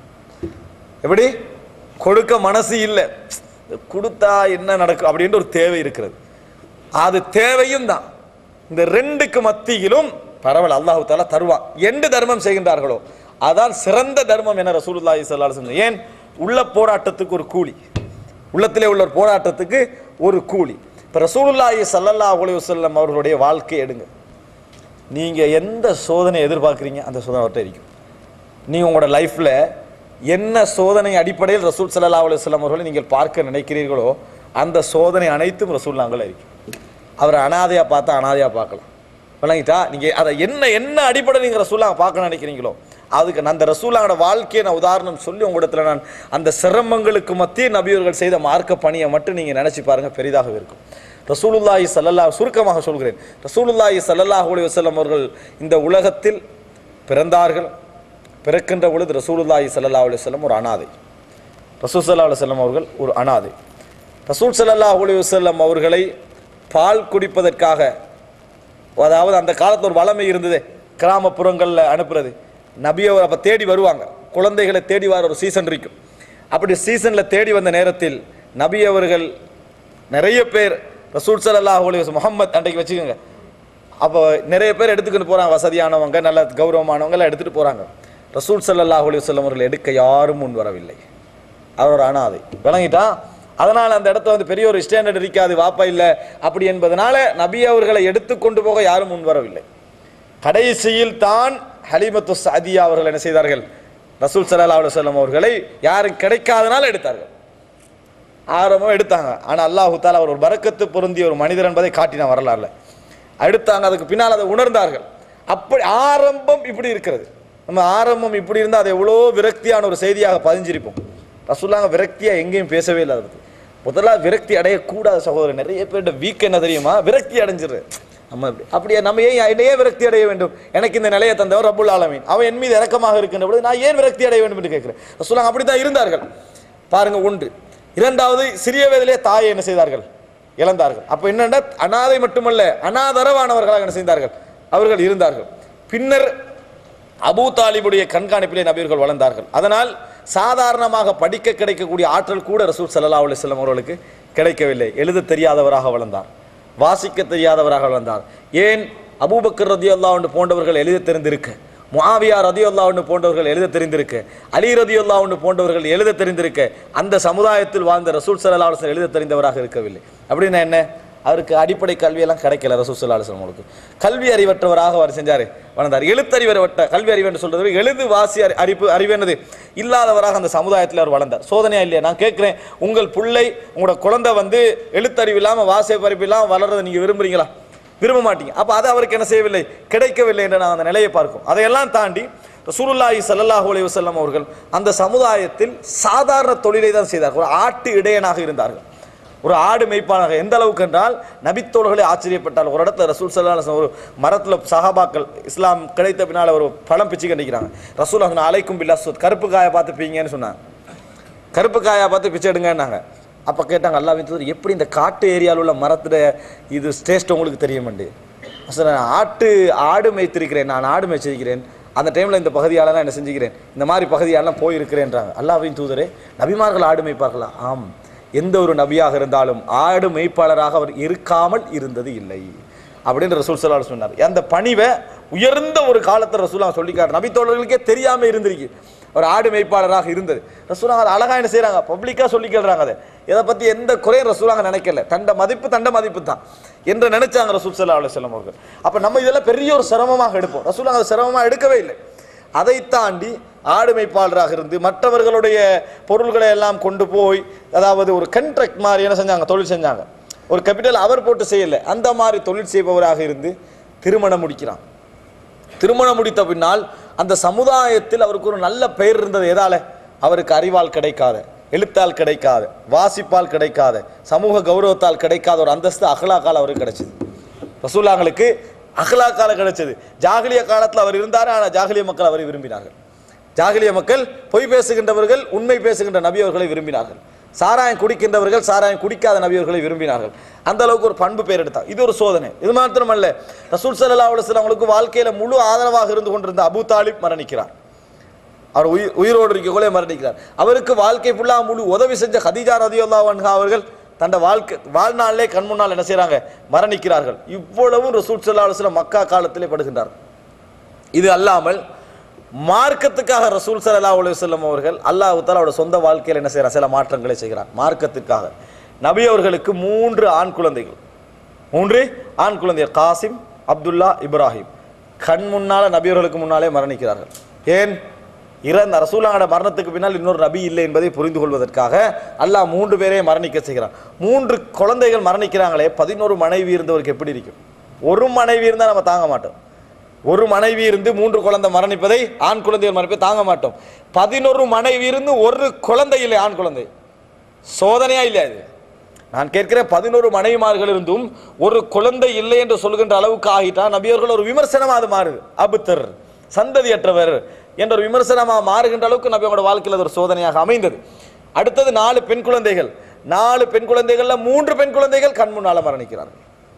எப்படி கொடுக்க மனசு இல்லை கொடுத்தா என்ன நடக்கும் அப்படின்ற ஒரு தேவை இருக்கிறது அது தேவையும் தான் இந்த ரெண்டுக்கு மத்தியிலும் பரவல் அல்லாஹு தாலா தருவான் எண்டு தர்மம் செய்கின்றார்களோ அதான் சிறந்த தர்மம் என ரசூலுல்லாஹி ஸல்லல்லாஹு அலைஹி வஸல்லம் ஏன் உள்ள போராட்டத்துக்கு ஒரு கூலி உள்ளத்திலே உள்ள ஒரு போராட்டத்துக்கு ஒரு கூலி இப்போ ரசூலுல்லாஹி ஸல்லல்லாஹு அலைஹி வஸல்லம் அவர்களுடைய வாழ்க்கையை எடுங்க நீங்க எந்த சோதனை எதிர்பார்க்குறீங்க அந்த சோதனை அவர்கிட்ட இருக்கும் நீங்க உங்களோட லைஃப்ல என்ன சோதனை அடிப்படையில் ரசூல் ஸல்லல்லாஹு அலைஹி வஸல்லம் அவர்களை நீங்கள் பார்க்க நினைக்கிறீர்களோ அந்த சோதனை அனைத்தும் ரசூல்லாங்கள இருக்கும் அவரை அனாதையா பார்த்தா அனாதையா பார்க்கலாம் விளங்கிட்டா நீங்க அதை என்ன என்ன அடிப்படை நீங்க ரசூலாங்க பார்க்க நினைக்கிறீங்களோ அதுக்கு நான் அந்த ரசூலாங்கோட வாழ்க்கையை நான் உதாரணம் சொல்லி உங்களிடத்துல நான் அந்த சிரமங்களுக்கு மத்திய நபியவர்கள் செய்த மார்க்க பணியை மட்டும் நீங்க நினைச்சு பாருங்க பெரிதாக இருக்கும் ரசூலுல்லாஹி ஸல்லல்லாஹு சுருக்கமாக சொல்கிறேன் ரசூலுல்லாஹி ஸல்லல்லாஹு அலைஹி வஸல்லம் அவர்கள் இந்த உலகத்தில் பிறந்தார்கள் பிறக்கின்ற பொழுது ரசூலுல்லாஹி ஸல்லல்லாஹு அலைஹி வஸல்லம் ஒரு அனாதை ரசூல் ஸல்லல்லாஹு அலைஹி வஸல்லம் அவர்கள் ஒரு அனாதை ரசூல் ஸல்லல்லாஹு அலைஹி வஸல்லம் அவர்களை பால் குடிப்பதற்காக அதாவது அந்த காலத்தில் ஒரு வளமை இருந்தது கிராமப்புறங்களில் அனுப்புறது நபியை அப்போ தேடி வருவாங்க குழந்தைகளை தேடி வர ஒரு சீசன் இருக்கும் அப்படி சீசனில் தேடி வந்த நேரத்தில் நபி அவர்கள் நிறைய பேர் ரசூல் ஸல்லல்லாஹு அலைஹி வஸல்லம் முஹம்மத் அன்றைக்கு வச்சுக்கோங்க அப்போ நிறைய பேர் எடுத்துக்கிட்டு போகிறாங்க வசதியானவங்க நல்ல கௌரவமானவங்க எல்லாம் எடுத்துகிட்டு போகிறாங்க ரசூல் ஸல்லல்லாஹு அலைஹி வஸல்லம் அவர்கள் எடுக்க யாரும் முன் வரவில்லை அவர் ஒரு அனாதை விளங்கிட்டா அதனால் அந்த இடத்த வந்து பெரிய ஒரு ஸ்டாண்டர்ட் இருக்காது வாப்பா இல்லை அப்படி என்பதனால நபி அவர்களை எடுத்துக்கொண்டு போக யாரும் முன் வரவில்லை கடைசியில் தான் ஹலிமத்து சாதியா அவர்கள் என்ன செய்தார்கள் ரசூல் ஸல்லல்லாஹு அலைஹி வஸல்லம் அவர்களை யாரும் கிடைக்காதனால எடுத்தார்கள் ஆரம்பம் எடுத்தாங்க ஆனால் அல்லாஹு தாலா அவர் ஒரு பரக்கத்து பொருந்திய ஒரு மனிதர் என்பதை காட்டின வரலாறுல எடுத்தாங்க அதுக்கு பின்னால் அதை உணர்ந்தார்கள் அப்படி ஆரம்பம் இப்படி இருக்கிறது நம்ம ஆரம்பம் இப்படி இருந்தால் அது எவ்வளோ விரக்தியான ஒரு செய்தியாக பதிஞ்சிருப்போம் ரசூல்லாங்க விரக்தியாக எங்கேயும் பேசவே இல்லை அதை பத்தி. முதல்ல விரக்தி அடையக்கூடாத சகோதரர் நிறைய பேர்கிட்ட வீக் என்ன தெரியுமா விரக்தி அடைஞ்சிரு நம்ம இப்படி அப்படியே நம்ம ஏன் என்னையே விரக்தி அடைய வேண்டும் எனக்கு இந்த நிலையை தந்தவர் ரப்புல் ஆலமீன் அவன் என் மீது இறக்கமாக இருக்கின்ற பொழுது நான் ஏன் விரக்தி அடைய வேண்டும் என்று கேட்கிறேன் ரசூலாங்க அப்படி தான் இருந்தார்கள் பாருங்க ஒன்று இரண்டாவது சிறிய வயதிலே தாயை என்ன செய்தார்கள் இழந்தார்கள் அப்ப என்னன்னா அனாதை மட்டுமல்ல அனாதரவானவர்களாக என்ன செய்தார்கள் அவர்கள் இருந்தார்கள் பின்னர் அபூ தாலிபுடைய கண்காணிப்பிலே நபியர்கள் வளர்ந்தார்கள் அதனால் சாதாரணமாக படிக்க கிடைக்கக்கூடிய ஆற்றல் கூட ரசூல் ஸல்லல்லாஹு அலைஹி வஸல்லம் அவர்களுக்கு கிடைக்கவில்லை எழுத தெரியாதவராக வளர்ந்தார் வாசிக்க தெரியாதவராக வளர்ந்தார் ஏன் அபூபக்கர் ரதியல்லாஹு அன்ஹு போன்றவர்கள் எழுத தெரிந்திருக்க முஆவியா ரதியல்லாஹு அன்ஹு போன்றவர்கள் எழுத தெரிந்திருக்க அலி ரதியல்லாஹு அன்ஹு போன்றவர்கள் எழுத தெரிந்திருக்க அந்த சமுதாயத்தில் வாழ்ந்த ரசூல் ஸல்லல்லாஹு அலைஹி வஸல்லம் எழுத தெரிந்தவராக இருக்கவில்லை அப்படின்னா என்ன அவருக்கு அடிப்படை கல்வியெல்லாம் கிடைக்கல ரசூல் ஸல்லல்லாஹு அலைஹி வஸல்லம் அவருக்கு கல்வி அறிவற்றவராக அவர் செஞ்சார் வளர்ந்தார் எழுத்தறிவற்ற கல்வி அறிவு என்று சொல்றது எழுது வாசி அறி- அறிவு அறிவு என்னது இல்லாதவராக அந்த சமுதாயத்தில் அவர் வளர்ந்தார் சோதனையா இல்லையா நான் கேட்கிறேன் உங்கள் பிள்ளை உங்களோட குழந்தை வந்து எழுத்தறிவு இல்லாமல் வாசிய பறிப்பு இல்லாமல் வளர்றதை நீங்க விரும்புறீங்களா விரும்ப மாட்டீங்க அப்ப அது அவருக்கு என்ன செய்யவில்லை கிடைக்கவில்லை என்ற நான் அந்த நிலையை பார்க்கும் அதையெல்லாம் தாண்டி ரசூலுல்லாஹி ஸல்லல்லாஹு அலைஹி வஸல்லம் அவர்கள் அந்த சமுதாயத்தில் சாதாரண தொழிலை தான் செய்தார்கள் ஒரு ஆட்டு இடையனாக இருந்தார்கள் ஒரு ஆடு மேய்ப்பானாக எந்த அளவுக்கு என்றால் நபித்தோழர்களே ஆச்சரியப்பட்டால் ஒரு இடத்துல ரசூல் ஸல்லல்லாஹு அலைஹி வஸல்லம் ஒரு மரத்தில் சஹாபாக்கள் இஸ்லாம் கிடைத்த பின்னால் ஒரு பழம் பிச்சு கண்டிக்கிறாங்க ரசூல் அவங்க அலைக்கும் பில்லா கருப்பு காயை பார்த்து பீங்கன்னு சொன்னாங்க கருப்பு காயா பார்த்து பிச்சை எடுங்கன்னாங்க அப்போ கேட்டாங்க அல்லா தூதர் எப்படி இந்த காட்டு ஏரியாவில் உள்ள மரத்துல இது டேஸ்ட் உங்களுக்கு தெரியுமாண்டு சார் நான் ஆட்டு ஆடு மேய்த்திருக்கிறேன் நான் ஆடு மேய்ச்சிருக்கிறேன் அந்த டைமில் இந்த பகுதியால நான் என்ன செஞ்சுக்கிறேன் இந்த மாதிரி பகுதியாலாம் போயிருக்கிறேன்றாங்க அல்லாவின் தூதரே நபிமார்கள் ஆடு மேய்ப்பார்களா ஆம் எந்த ஒரு நபியாக இருந்தாலும் ஆடு மேய்ப்பாளராக அவர் இருக்காமல் இருந்தது இல்லை அப்படின்னு ரசூல் சலால் சொன்னார் அந்த பணிவை உயர்ந்த ஒரு காலத்தை ரசூலா சொல்லி காட்டு நபித்தோழர்களுக்கே தெரியாம இருந்திருக்கு ஒரு ஆடு மேய்ப்பாளராக இருந்தது ரசூலா அதை அழகா என்ன செய்றாங்க பப்ளிக்கா சொல்லி கேள்றாங்க அதை இதை பத்தி எந்த குறையும் ரசூலாங்க நினைக்கல தண்ட மதிப்பு தண்ட மதிப்பு தான் என்று நினைச்சாங்க ரசூல் சல்லா அலுவலம் அவர்கள் அப்ப நம்ம இதெல்லாம் பெரிய ஒரு சிரமமாக எடுப்போம் ரசூலா அதை சிரமமா எடுக்கவே இல்லை அதை தாண்டி ஆடு மேய்ப்பாளராக இருந்து மற்றவர்களுடைய பொருள்களை எல்லாம் கொண்டு போய் அதாவது ஒரு கண்ட்ராக்ட் மாதிரி என்ன செஞ்சாங்க தொழில் செஞ்சாங்க ஒரு கேபிட்டல் அவர் போட்டு செய்யல அந்த மாதிரி தொழில் செய்பவராக இருந்து திருமணம் முடிக்கிறான் திருமணம் முடித்த பின்னால் அந்த சமுதாயத்தில் அவருக்கு ஒரு நல்ல பெயர் இருந்தது எதால அவருக்கு அறிவால் கிடைக்காத எழுத்தால் கிடைக்காத வாசிப்பால் கிடைக்காத சமூக கௌரவத்தால் கிடைக்காத ஒரு அந்தஸ்து அகலாக்கால் அவருக்கு கிடைச்சது ரசூலாங்களுக்கு அகலாக்கால கிடைச்சது ஜாகிலிய காலத்தில் அவர் இருந்தார் ஆனால் ஜாகிலிய மக்கள் அவரை விரும்பினார்கள் ஜாகிலிய மக்கள் பொய் பேசுகின்றவர்கள் உண்மை பேசுகின்ற நபி அவர்களை விரும்பினார்கள் சாராயம் குடிக்கின்றவர்கள் சாராயம் குடிக்காத நபி அவர்களை விரும்பினார்கள் அந்த அளவுக்கு ஒரு பண்பு பேர் எடுத்தார் இது ஒரு சோதனை இது மாத்திரமல்ல ரசூல் சல்லா அலுவலம் அவங்களுக்கு வாழ்க்கையில முழு ஆதரவாக இருந்து கொண்டிருந்த அபூ தாலிப் மரணிக்கிறார் அவர் உயிர் உயிரோடு இருக்கக்குள்ளே மரணிக்கிறார் அவருக்கு வாழ்க்கை ஃபுல்லா முழு உதவி செஞ்ச ஹதீஜா ரதியுல்லா அன்ஹா அவர்கள் தன்னை வாழ்க்கை வாழ்நாளிலே கண் முன்னால் என்ன செய்றாங்க மரணிக்கிறார்கள் இவ்வளவும் ரசூல் சல்லா அலுவலம் மக்கா காலத்திலே படுகின்றார் இது அல்லாமல் மார்க்கத்துக்காக ரசூல் ஸல்லல்லாஹு அலைஹி வஸல்லம் அவர்கள் அல்லாஹ் தஆலா அவருடைய சொந்த வாழ்க்கையில் என்ன செய்கிறார் சில மாற்றங்களை செய்கிறார் மார்க்கத்திற்காக நபி அவர்களுக்கு மூன்று ஆண் குழந்தைகள் மூன்று ஆண் குழந்தைகள் காசிம் அப்துல்லா இப்ராஹிம் கண் முன்னால நபி அவர்களுக்கு முன்னாலே மரணிக்கிறார்கள் ஏன் இறந்த ரசூலாங்கட மரணத்துக்கு பின்னால் இன்னொரு நபி இல்லை என்பதை புரிந்து கொள்வதற்காக அல்லாஹ் மூன்று பேரை மரணிக்க செய்கிறான் மூன்று குழந்தைகள் மரணிக்கிறாங்களே பதினோரு மனைவி இருந்தவருக்கு எப்படி இருக்கும் ஒரு மனைவி இருந்தால் நம்ம தாங்க மாட்டோம் ஒரு மனைவி இருந்து மூன்று குழந்தை மரணிப்பதை ஆண் குழந்தைகள் மரணிப்பதை தாங்க மாட்டோம் பதினொரு மனைவி இருந்து ஒரு குழந்தை இல்லை ஆண் குழந்தை சோதனையா இல்லையா இது நான் கேட்கிறேன் பதினோரு மனைவிமார்கள் இருந்தும் ஒரு குழந்தை இல்லை என்று சொல்கின்ற அளவுக்கு ஆகிட்டா நபியர்கள் ஒரு விமர்சனமா அது மாறுது அபுத்தர் சந்ததியற்றவர் என்ற ஒரு விமர்சனமா மாறுகின்ற அளவுக்கு நபியோட வாழ்க்கையில் அது ஒரு சோதனையாக அமைந்தது அடுத்தது நாலு பெண் குழந்தைகள் நாலு பெண் குழந்தைகள்ல மூன்று பெண் குழந்தைகள் கண் முன்னால மரணிக்கிறார்கள்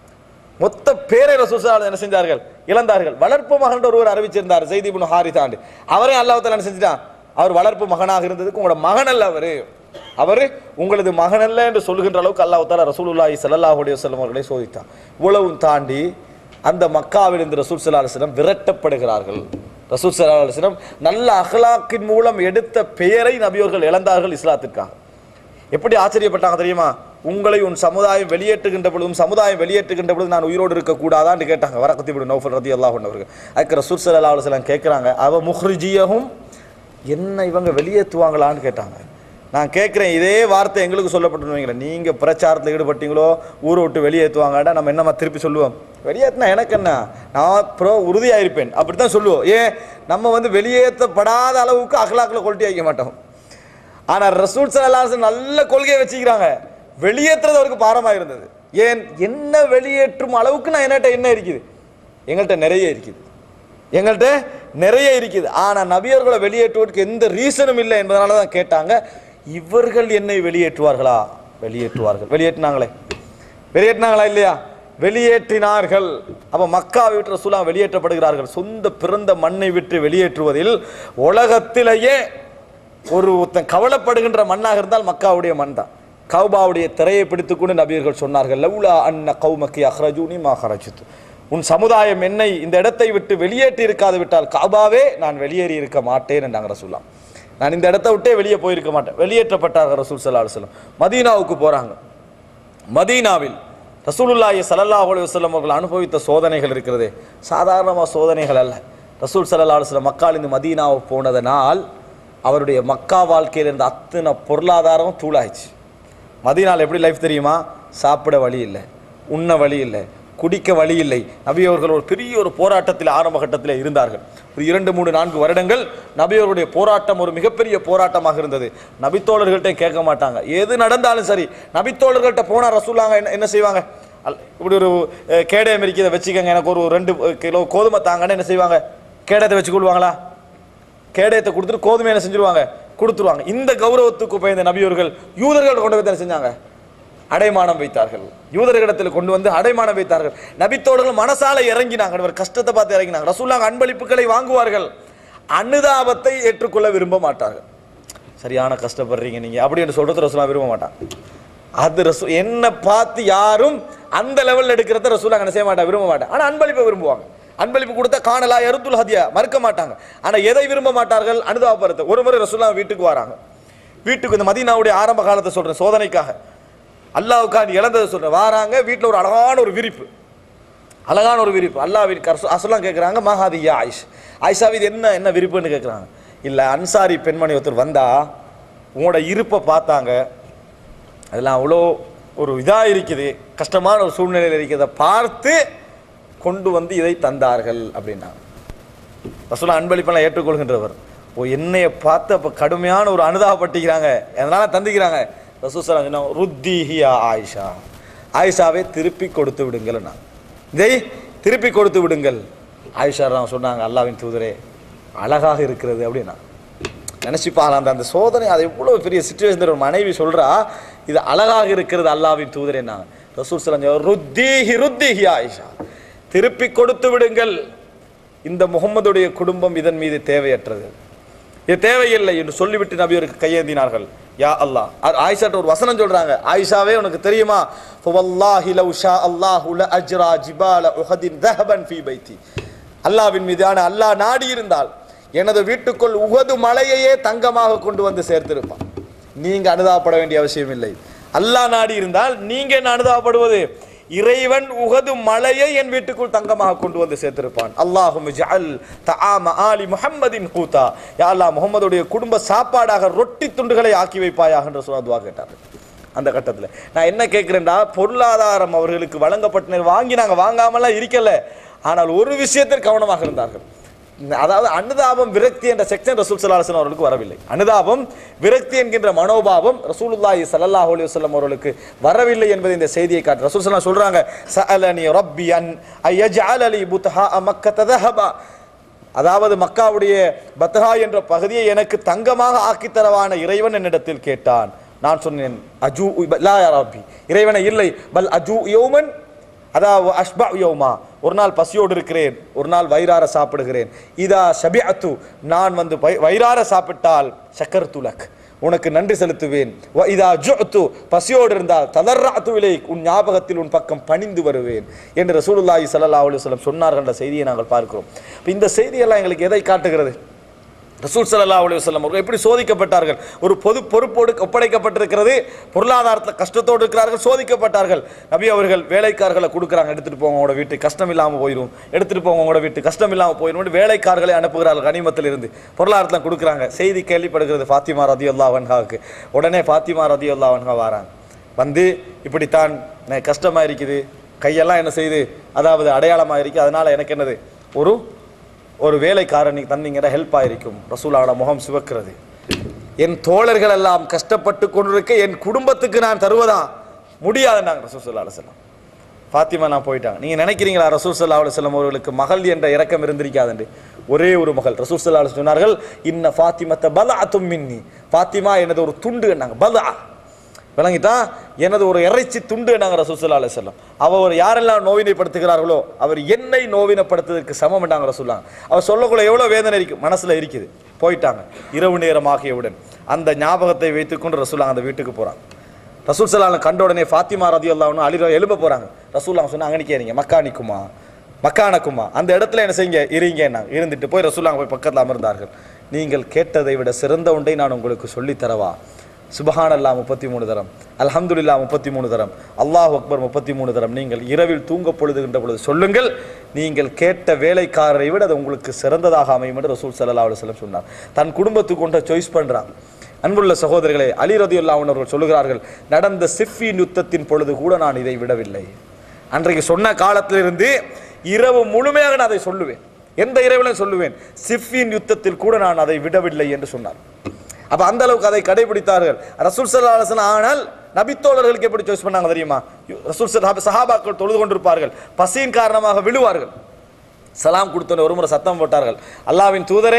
மொத்த பேரை ரசூசா என்ன செஞ்சார்கள் இழந்தார்கள் வளர்ப்பு மகன் ஒருவர் அறிவிச்சிருந்தார் செய்தி புனு ஹாரிதாண்டு அவரே அல்லாஹ் தஆலா என்ன செஞ்சிட்டான் அவர் வளர்ப்பு மகனாக இருந்ததுக்கு உங்களோட மகன் அல்ல அவரு அவர் உங்களது மகன் அல்ல என்று சொல்கின்ற அளவுக்கு அல்லாஹ் தஆலா ரசூலுல்லாஹி ஸல்லல்லாஹு அலைஹி வஸல்லம் அவர்களை சோதித்தான் இவ்வளவும் தாண்டி அந்த மக்காவில் இருந்து ரசூல் ஸல்லல்லாஹு அலைஹி வஸல்லம் விரட்டப்படுகிறார்கள் ரசூல் ஸல்லல்லாஹு அலைஹி வஸல்லம் நல்ல அகலாக்கின் மூலம் எடுத்த பெயரை நபியவர்கள் இழந்தார்கள் இஸ்லாத்திற்காக எப்படி ஆச்சரியப்பட்டாங்க தெரியுமா உங்களை உன் சமுதாயம் வெளியேற்றுகின்ற பொழுதும் சமுதாயம் வெளியேற்றுகின்ற பொழுது நான் உயிரோடு இருக்கக்கூடாதான்னு கேட்டாங்க வரக்கத்தி விடு நௌஃபல் ரதி அல்லாஹ் அவர்கள் அதுக்கு ரசூல் சல்லா அலுவலம் கேட்குறாங்க அவ முஹ்ரிஜியகும் என்ன இவங்க வெளியேற்றுவாங்களான்னு கேட்டாங்க நான் கேட்குறேன் இதே வார்த்தை எங்களுக்கு சொல்லப்பட்டுன்னு வைங்களேன் நீங்கள் பிரச்சாரத்தில் ஈடுபட்டீங்களோ ஊரை விட்டு வெளியேற்றுவாங்கடா நம்ம என்னம்மா திருப்பி சொல்லுவோம் வெளியேற்றினா எனக்கு என்ன நான் ப்ரோ உறுதியாக இருப்பேன் அப்படி தான் சொல்லுவோம் ஏன் நம்ம வந்து வெளியேற்றப்படாத அளவுக்கு அகலாக்கில் கொல்ட்டி வைக்க மாட்டோம் ஆனா ரசூல் சலாஹ் நல்ல கொள்கையை வச்சுக்கிறாங்க வெளியேற்றுறது அவருக்கு பாரமா இருந்தது ஏன் என்ன வெளியேற்றும் அளவுக்கு நான் என்கிட்ட என்ன இருக்குது எங்கள்கிட்ட நிறைய இருக்குது எங்கள்கிட்ட நிறைய இருக்குது ஆனா நபியர்களை வெளியேற்றுவதற்கு எந்த ரீசனும் இல்லை என்பதனால தான் கேட்டாங்க இவர்கள் என்னை வெளியேற்றுவார்களா வெளியேற்றுவார்கள் வெளியேற்றினாங்களே வெளியேற்றினாங்களா இல்லையா வெளியேற்றினார்கள் அப்ப மக்காவை விட்டு ரசூலா வெளியேற்றப்படுகிறார்கள் சொந்த பிறந்த மண்ணை விட்டு வெளியேற்றுவதில் உலகத்திலேயே ஒரு ஒருத்தன் கவலைப்படுகின்ற மண்ணாக இருந்தால் மக்காவுடைய மண் தான் கௌபாவுடைய திரையை பிடித்துக்கொண்டு நபியர்கள் சொன்னார்கள் லவ்லா அன்ன கௌமக்கி அஹ்ரஜூனி மா ஹரஜித்து உன் சமுதாயம் என்னை இந்த இடத்தை விட்டு வெளியேற்றி இருக்காது விட்டால் காபாவே நான் வெளியேறி இருக்க மாட்டேன் என்றாங்க ரசூலாம் நான் இந்த இடத்தை விட்டே வெளியே போயிருக்க மாட்டேன் வெளியேற்றப்பட்டார்கள் ரசூல் சல்லா அலுவலம் மதீனாவுக்கு போறாங்க மதீனாவில் ரசூலுல்லாஹி ஸல்லல்லாஹு அலைஹி வஸல்லம் அவர்கள் அனுபவித்த சோதனைகள் இருக்கிறதே சாதாரணமாக சோதனைகள் அல்ல ரசூல் ஸல்லல்லாஹு அலைஹி வஸல்லம் மக்கால் இந்த மதீனாவுக்கு போனதனால் அவருடைய மக்கா வாழ்க்கையில் இருந்த அத்தனை பொருளாதாரம் தூளாயிடுச்சு மதீனால எப்படி லைஃப் தெரியுமா சாப்பிட வழி இல்லை உண்ண வழி இல்லை குடிக்க வழி இல்லை நபி அவர்கள் ஒரு பெரிய ஒரு போராட்டத்தில் ஆரம்ப கட்டத்தில் இருந்தார்கள் ஒரு இரண்டு மூணு நான்கு வருடங்கள் நபி அவர்களுடைய போராட்டம் ஒரு மிகப்பெரிய போராட்டமாக இருந்தது நபித்தோழர்கள்ட்ட கேட்க மாட்டாங்க எது நடந்தாலும் சரி நபித்தோழர்கள்ட்ட போனா ரசூலாங்க என்ன என்ன செய்வாங்க அல்- இப்படி ஒரு அஹ், கேடயம் இருக்கிறத வச்சுக்கோங்க எனக்கு ஒரு ரெண்டு அஹ், கிலோ கோதுமை தாங்கன்னு என்ன செய்வாங்க கேடயத்தை வச்சு கொள்வாங்களா கேடயத்தை கொடுத்துட்டு கோதுமை என்ன செஞ்சிருவாங்க கொடுத்துருவாங்க இந்த கௌரவத்துக்கு பயந்த நபியவர்கள் யூதர்கள் கொண்டு வந்து என்ன செஞ்சாங்க அடைமானம் வைத்தார்கள் யூதர்களிடத்தில் கொண்டு வந்து அடைமானம் வைத்தார்கள் நபித்தோடர்கள் மனசால இறங்கினாங்க இவர் கஷ்டத்தை பார்த்து இறங்கினாங்க ரசூலாங்க அன்பளிப்புகளை வாங்குவார்கள் அனுதாபத்தை ஏற்றுக்கொள்ள விரும்ப மாட்டார்கள் சரியான கஷ்டப்படுறீங்க நீங்க அப்படி என்று சொல்றது ரசூலா விரும்ப மாட்டான் அது ரசூ என்ன பார்த்து யாரும் அந்த லெவல்ல எடுக்கிறத ரசூலா என்ன செய்ய மாட்டாங்க விரும்ப மாட்டாங்க ஆனா அன்பளிப்பை விரும்புவாங்க அன்பளிப்பு கொடுத்தா காணலா எருத்துல் ஹதியா மறுக்க மாட்டாங்க ஆனா எதை விரும்ப மாட்டார்கள் அனுதாபப்படுத்த ஒரு முறை ரசூலா வீட்டுக்கு வராங்க வீட்டுக்கு இந்த மதீனாவுடைய ஆரம்ப காலத்தை சொல்றேன் சோதனைக்காக அல்லாவுக்காண்டி இழந்ததை சொல்றேன் வாராங்க வீட்டில் ஒரு அழகான ஒரு விரிப்பு அழகான ஒரு விரிப்பு அல்லாவின் கரசு அசலாம் கேட்குறாங்க மகாதியா ஆயிஷ் ஆயிஷா இது என்ன என்ன விரிப்புன்னு கேட்குறாங்க இல்லை அன்சாரி பெண்மணி ஒருத்தர் வந்தா உங்களோட இருப்பை பார்த்தாங்க அதெல்லாம் அவ்வளோ ஒரு இதாக இருக்குது கஷ்டமான ஒரு சூழ்நிலையில் இருக்கிறத பார்த்து கொண்டு வந்து இதை தந்தார்கள் அப்படின்னாங்க ரசூலா அன்பளிப்பெல்லாம் ஏற்றுக்கொள்கின்றவர் ஓ என்னைய பார்த்து அப்போ கடுமையான ஒரு அனுதாபப்பட்டிக்கிறாங்க அதனால தந்துக்கிறாங்க ரசூசலா சொன்னாங்க ருத்திஹியா ஆயிஷா ஆயிஷாவை திருப்பி கொடுத்து விடுங்கள் நான் இதை திருப்பி கொடுத்து விடுங்கள் ஆயிஷா ராம் சொன்னாங்க அல்லாவின் தூதரே அழகாக இருக்கிறது அப்படின்னா நினச்சி பாருங்க அந்த அந்த சோதனை அது எவ்வளோ பெரிய சுச்சுவேஷன் ஒரு மனைவி சொல்றா இது அழகாக இருக்கிறது அல்லாவின் தூதரே நான் ரசூல் சலஞ்ச ருத்திஹி ருத்திஹி ஆயிஷா திருப்பி கொடுத்து விடுங்கள் இந்த முகம்மதுடைய குடும்பம் இதன் மீது தேவையற்றது இது தேவையில்லை என்று சொல்லிவிட்டு நபியருக்கு கையேந்தினார்கள் யா அல்லாஹ் ஆ- ஆயிஷாட்ட ஒரு வசனம் சொல்றாங்க ஆயிஷாவே உனக்கு தெரியுமா ஃபவல்லாஹி லவ் ஷா அல்லாஹு ல அஜ்ரா ஜிபால உஹதின் தஹபன் ஃபீ பைத்தி அல்லாஹ்வின் மீதான அல்லாஹ் நாடி இருந்தால் எனது வீட்டுக்குள் உகது மலையையே தங்கமாக கொண்டு வந்து சேர்த்திருப்பான் நீங்க அனுதாபப்பட வேண்டிய அவசியம் இல்லை அல்லாஹ் நாடி இருந்தால் நீங்க என்ன அனுதாபப்படுவது இறைவன் உகது மலையை என் வீட்டுக்குள் தங்கமாக கொண்டு வந்து சேர்த்திருப்பான் அல்லாஹும் ஜஅல் தஆம ஆலி முஹம்மதின் ஹூதா யா அல்லாஹ் முகம்மதுடைய குடும்ப சாப்பாடாக ரொட்டி துண்டுகளை ஆக்கி வைப்பாயாக என்று சொல்ல துவா கேட்டார்கள் அந்த கட்டத்தில் நான் என்ன கேட்கிறேன்டா பொருளாதாரம் அவர்களுக்கு வழங்கப்பட்ட வாங்கி நாங்கள் வாங்காமலாம் இருக்கல ஆனால் ஒரு விஷயத்தில் கவனமாக இருந்தார்கள் அதாவது அனுதாபம் விரக்தி என்ற செக்ஷன் ரசூல் சல்லாஹன் அவர்களுக்கு வரவில்லை அனுதாபம் விரக்தி என்கின்ற மனோபாவம் ரசூலுல்லாஹி ஸல்லல்லாஹு அலைஹி வஸல்லம் அவர்களுக்கு வரவில்லை என்பதை இந்த செய்தியை காட்டு ரசூல் ஸல்லல்லாஹு சொல்றாங்க சஅலனி ரப்பி அன் ஐயஜ்அல லி புத்ஹா மக்கத தஹபா அதாவது மக்காவுடைய பத்ஹா என்ற பகுதியை எனக்கு தங்கமாக ஆக்கித் தரவான இறைவன் என்னிடத்தில் கேட்டான் நான் சொன்னேன் அஜூ லா யா ரப்பி இறைவனை இல்லை பல் அஜூ யௌமன் அதாவது அஷ்பா யௌமா ஒரு நாள் பசியோடு இருக்கிறேன் ஒரு நாள் வயிறார சாப்பிடுகிறேன் இதா ஷபிஅத்து நான் வந்து வய- வயிறார சாப்பிட்டால் ஷக்கர் துலக் உனக்கு நன்றி செலுத்துவேன் வ இதா ஜுஅத்து பசியோடு இருந்தால் ததர்ராத்து விலை உன் ஞாபகத்தில் உன் பக்கம் பணிந்து வருவேன் என்று ரசூலுல்லாஹி ஸல்லல்லாஹு அலைஹி வஸல்லம் சொன்னார்கள் என்ற செய்தியை நாங்கள் பார்க்கிறோம் இப்ப இந்த செய்தியெல்லாம் எங்களுக்கு எதை காட்டுகிறது ரசூல் ஸல்லல்லாஹு அலைஹி வஸல்லம் அவர்கள் எப்படி சோதிக்கப்பட்டார்கள் ஒரு பொது பொறுப்போடு ஒப்படைக்கப்பட்டிருக்கிறது பொருளாதாரத்தில் கஷ்டத்தோடு இருக்கிறார்கள் சோதிக்கப்பட்டார்கள் நபி அவர்கள் வேலைக்காரர்களை கொடுக்குறாங்க எடுத்துட்டு போங்க உங்களோட வீட்டு கஷ்டம் இல்லாமல் போயிடும் எடுத்துட்டு போங்க உங்களோட வீட்டு கஷ்டம் இல்லாமல் போயிடும் வேலைக்காரர்களை அனுப்புகிறார்கள் கனிமத்தில் இருந்து பொருளாதாரத்தில் கொடுக்குறாங்க செய்தி கேள்விப்படுகிறது ஃபாத்திமா ரதி அல்லா வன்ஹாவுக்கு உடனே ஃபாத்திமா ரதி அல்லா வன்ஹா வராங்க வந்து இப்படித்தான் எனக்கு கஷ்டமா இருக்குது கையெல்லாம் என்ன செய்யுது அதாவது அடையாளமாக இருக்குது அதனால எனக்கு என்னது ஒரு ஒரு வேலைக்காரன் நீங்க தந்தீங்கன்னா ஹெல்ப் ஆயிருக்கும் ரசூலாவோட முகம் சிவக்கிறது என் தோழர்கள் எல்லாம் கஷ்டப்பட்டு கொண்டிருக்க என் குடும்பத்துக்கு நான் தருவதா முடியாதுன்னாங்க ரசூல் சல்லா அலுவலம் ஃபாத்திமா நான் போயிட்டாங்க நீங்க நினைக்கிறீங்களா ரசூல் சல்லா அலுவலம் அவர்களுக்கு மகள் என்ற இரக்கம் இருந்திருக்காதுண்டு ஒரே ஒரு மகள் ரசூல் சல்லா அலுவலம் சொன்னார்கள் இன்ன ஃபாத்திமத்த பலா மின்னி ஃபாத்திமா எனது ஒரு துண்டு என்னாங்க பலா விளங்கிட்டா எனது ஒரு இறைச்சி துண்டு நாங்கள் ரசூசல்லா அலி செல்லம் அவர் யாரெல்லாம் நோவினைப்படுத்துகிறார்களோ அவர் என்னை நோவினப்படுத்துவதற்கு சமம் என்றாங்க ரசூல்லாம் அவர் சொல்லக்குள்ள எவ்வளோ வேதனை இருக்கு மனசுல இருக்குது போயிட்டாங்க இரவு நேரம் ஆகியவுடன் அந்த ஞாபகத்தை வைத்துக்கொண்டு ரசூல்லா அந்த வீட்டுக்கு போறாங்க ரசூல் சலாலம் கண்ட உடனே ஃபாத்திமா ரதி அல்லாஹ்னு அலி எழும்ப போறாங்க ரசூல்லாம் சொன்னா அங்கே நிற்கிறீங்க மக்கா நிக்குமா மக்கானக்குமா அந்த இடத்துல என்ன செய்யுங்க இருங்க இருந்துட்டு போய் ரசூல்லாங்க போய் பக்கத்தில் அமர்ந்தார்கள் நீங்கள் கேட்டதை விட சிறந்த ஒன்றை நான் உங்களுக்கு சொல்லித் தரவா சுபஹான் அல்லா முப்பத்தி மூணு தரம் அல்ஹம்துலில்லா முப்பத்தி மூணு தரம் அல்லாஹ் அக்பர் முப்பத்தி மூணு தரம் நீங்கள் இரவில் தூங்க பொழுதுகின்ற பொழுது சொல்லுங்கள் நீங்கள் கேட்ட வேலைக்காரரை விட அது உங்களுக்கு சிறந்ததாக அமையும் என்று ரசூல் சல்லா அலுவலம் சொன்னார் தன் குடும்பத்துக்கு கொண்ட சாய்ஸ் பண்றான் அன்புள்ள சகோதரர்களே அலி ரதியுல்லா அவர்கள் சொல்லுகிறார்கள் நடந்த சிஃபின் யுத்தத்தின் பொழுது கூட நான் இதை விடவில்லை அன்றைக்கு சொன்ன காலத்திலிருந்து இரவு முழுமையாக நான் அதை சொல்லுவேன் எந்த இரவிலும் சொல்லுவேன் சிஃபின் யுத்தத்தில் கூட நான் அதை விடவில்லை என்று சொன்னார் அப்ப அந்த அளவுக்கு அதை கடைபிடித்தார்கள் ரசூல் சல்லா அலுவலம் ஆனால் நபித்தோழர்களுக்கு எப்படி சாய்ஸ் பண்ணாங்க தெரியுமா ரசூல் சல்லா- சஹாபாக்கள் தொழுது கொண்டிருப்பார்கள் பசியின் காரணமாக விழுவார்கள் சலாம் கொடுத்தோன்னு ஒரு முறை சத்தம் போட்டார்கள் அல்லாவின் தூதரே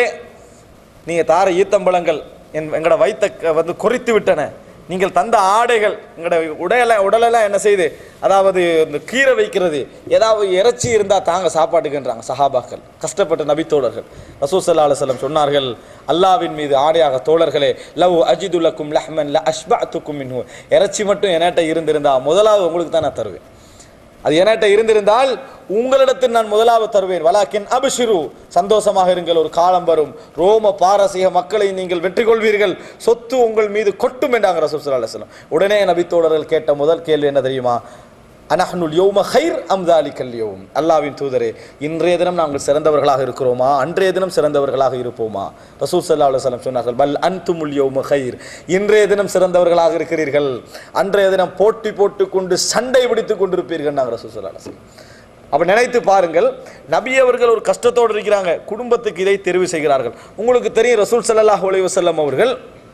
நீங்க தார ஈத்தம்பழங்கள் என் எங்கட வைத்த க- வந்து கொறித்து விட்டன நீங்கள் தந்த ஆடைகள் எங்கட உடையெல்லாம் உடலெல்லாம் என்ன செய்து அதாவது இந்த கீரை வைக்கிறது ஏதாவது இறைச்சி இருந்தா தாங்க சாப்பாட்டுக்குன்றாங்க சஹாபாக்கள் கஷ்டப்பட்ட நபித்தோழர்கள் ரசூல் ஸல்லல்லாஹு அலைஹி வஸல்லம் சொன்னார்கள் அல்லாவின் மீது ஆடையாக தோழர்களே லவ் அஜிதுலக்கும் லஹ்மன் ல அஷ்பஅத்துக்கும் மின்ஹு இறைச்சி மட்டும் என்கிட்ட இருந்திருந்தா முதலாவது உங்களுக்கு தான் நான் தருவேன் அது என்கிட்ட இருந்திருந்தால் உங்களிடத்தில் நான் முதலாவது தருவேன் வலாக்கின் அபிஷிரு சந்தோஷமாக இருங்கள் ஒரு காலம் வரும் ரோம பாரசீக மக்களை நீங்கள் வெற்றி கொள்வீர்கள் சொத்து உங்கள் மீது கொட்டும் என்றாங்க ரசூல் ஸல்லல்லாஹு அலைஹி வஸல்லம் உடனே நபித்தோழர்கள் கேட்ட முதல் கேள்வி என்ன தெரியுமா அனஹ்னுல் யௌம ஹைர் அம் தாலிகல் யௌம் அல்லாஹ்வின் தூதரே இன்றைய தினம் நாங்கள் சிறந்தவர்களாக இருக்கிறோமா அன்றைய தினம் சிறந்தவர்களாக இருப்போமா ரசூல் ஸல்லல்லாஹு அலைஹி வஸல்லம் சொன்னார்கள் பல் அன்துமுல் யௌம ஹைர் இன்றைய தினம் சிறந்தவர்களாக இருக்கிறீர்கள் அன்றைய தினம் போட்டி போட்டுக் கொண்டு சண்டை பிடித்துக் கொண்டிருப்பீர்கள் நாங்கள் ரசூல் ஸல்லல்லாஹு அலைஹி வஸல்லம் அப்ப நினைத்து பாருங்கள் நபி அவர்கள் ஒரு கஷ்டத்தோடு இருக்கிறாங்க குடும்பத்துக்கு இதை தெரிவு செய்கிறார்கள் உங்களுக்கு தெரியும் ரசூல் ஸல்லல்லாஹு அலைஹி வஸல்லம் அவர்கள்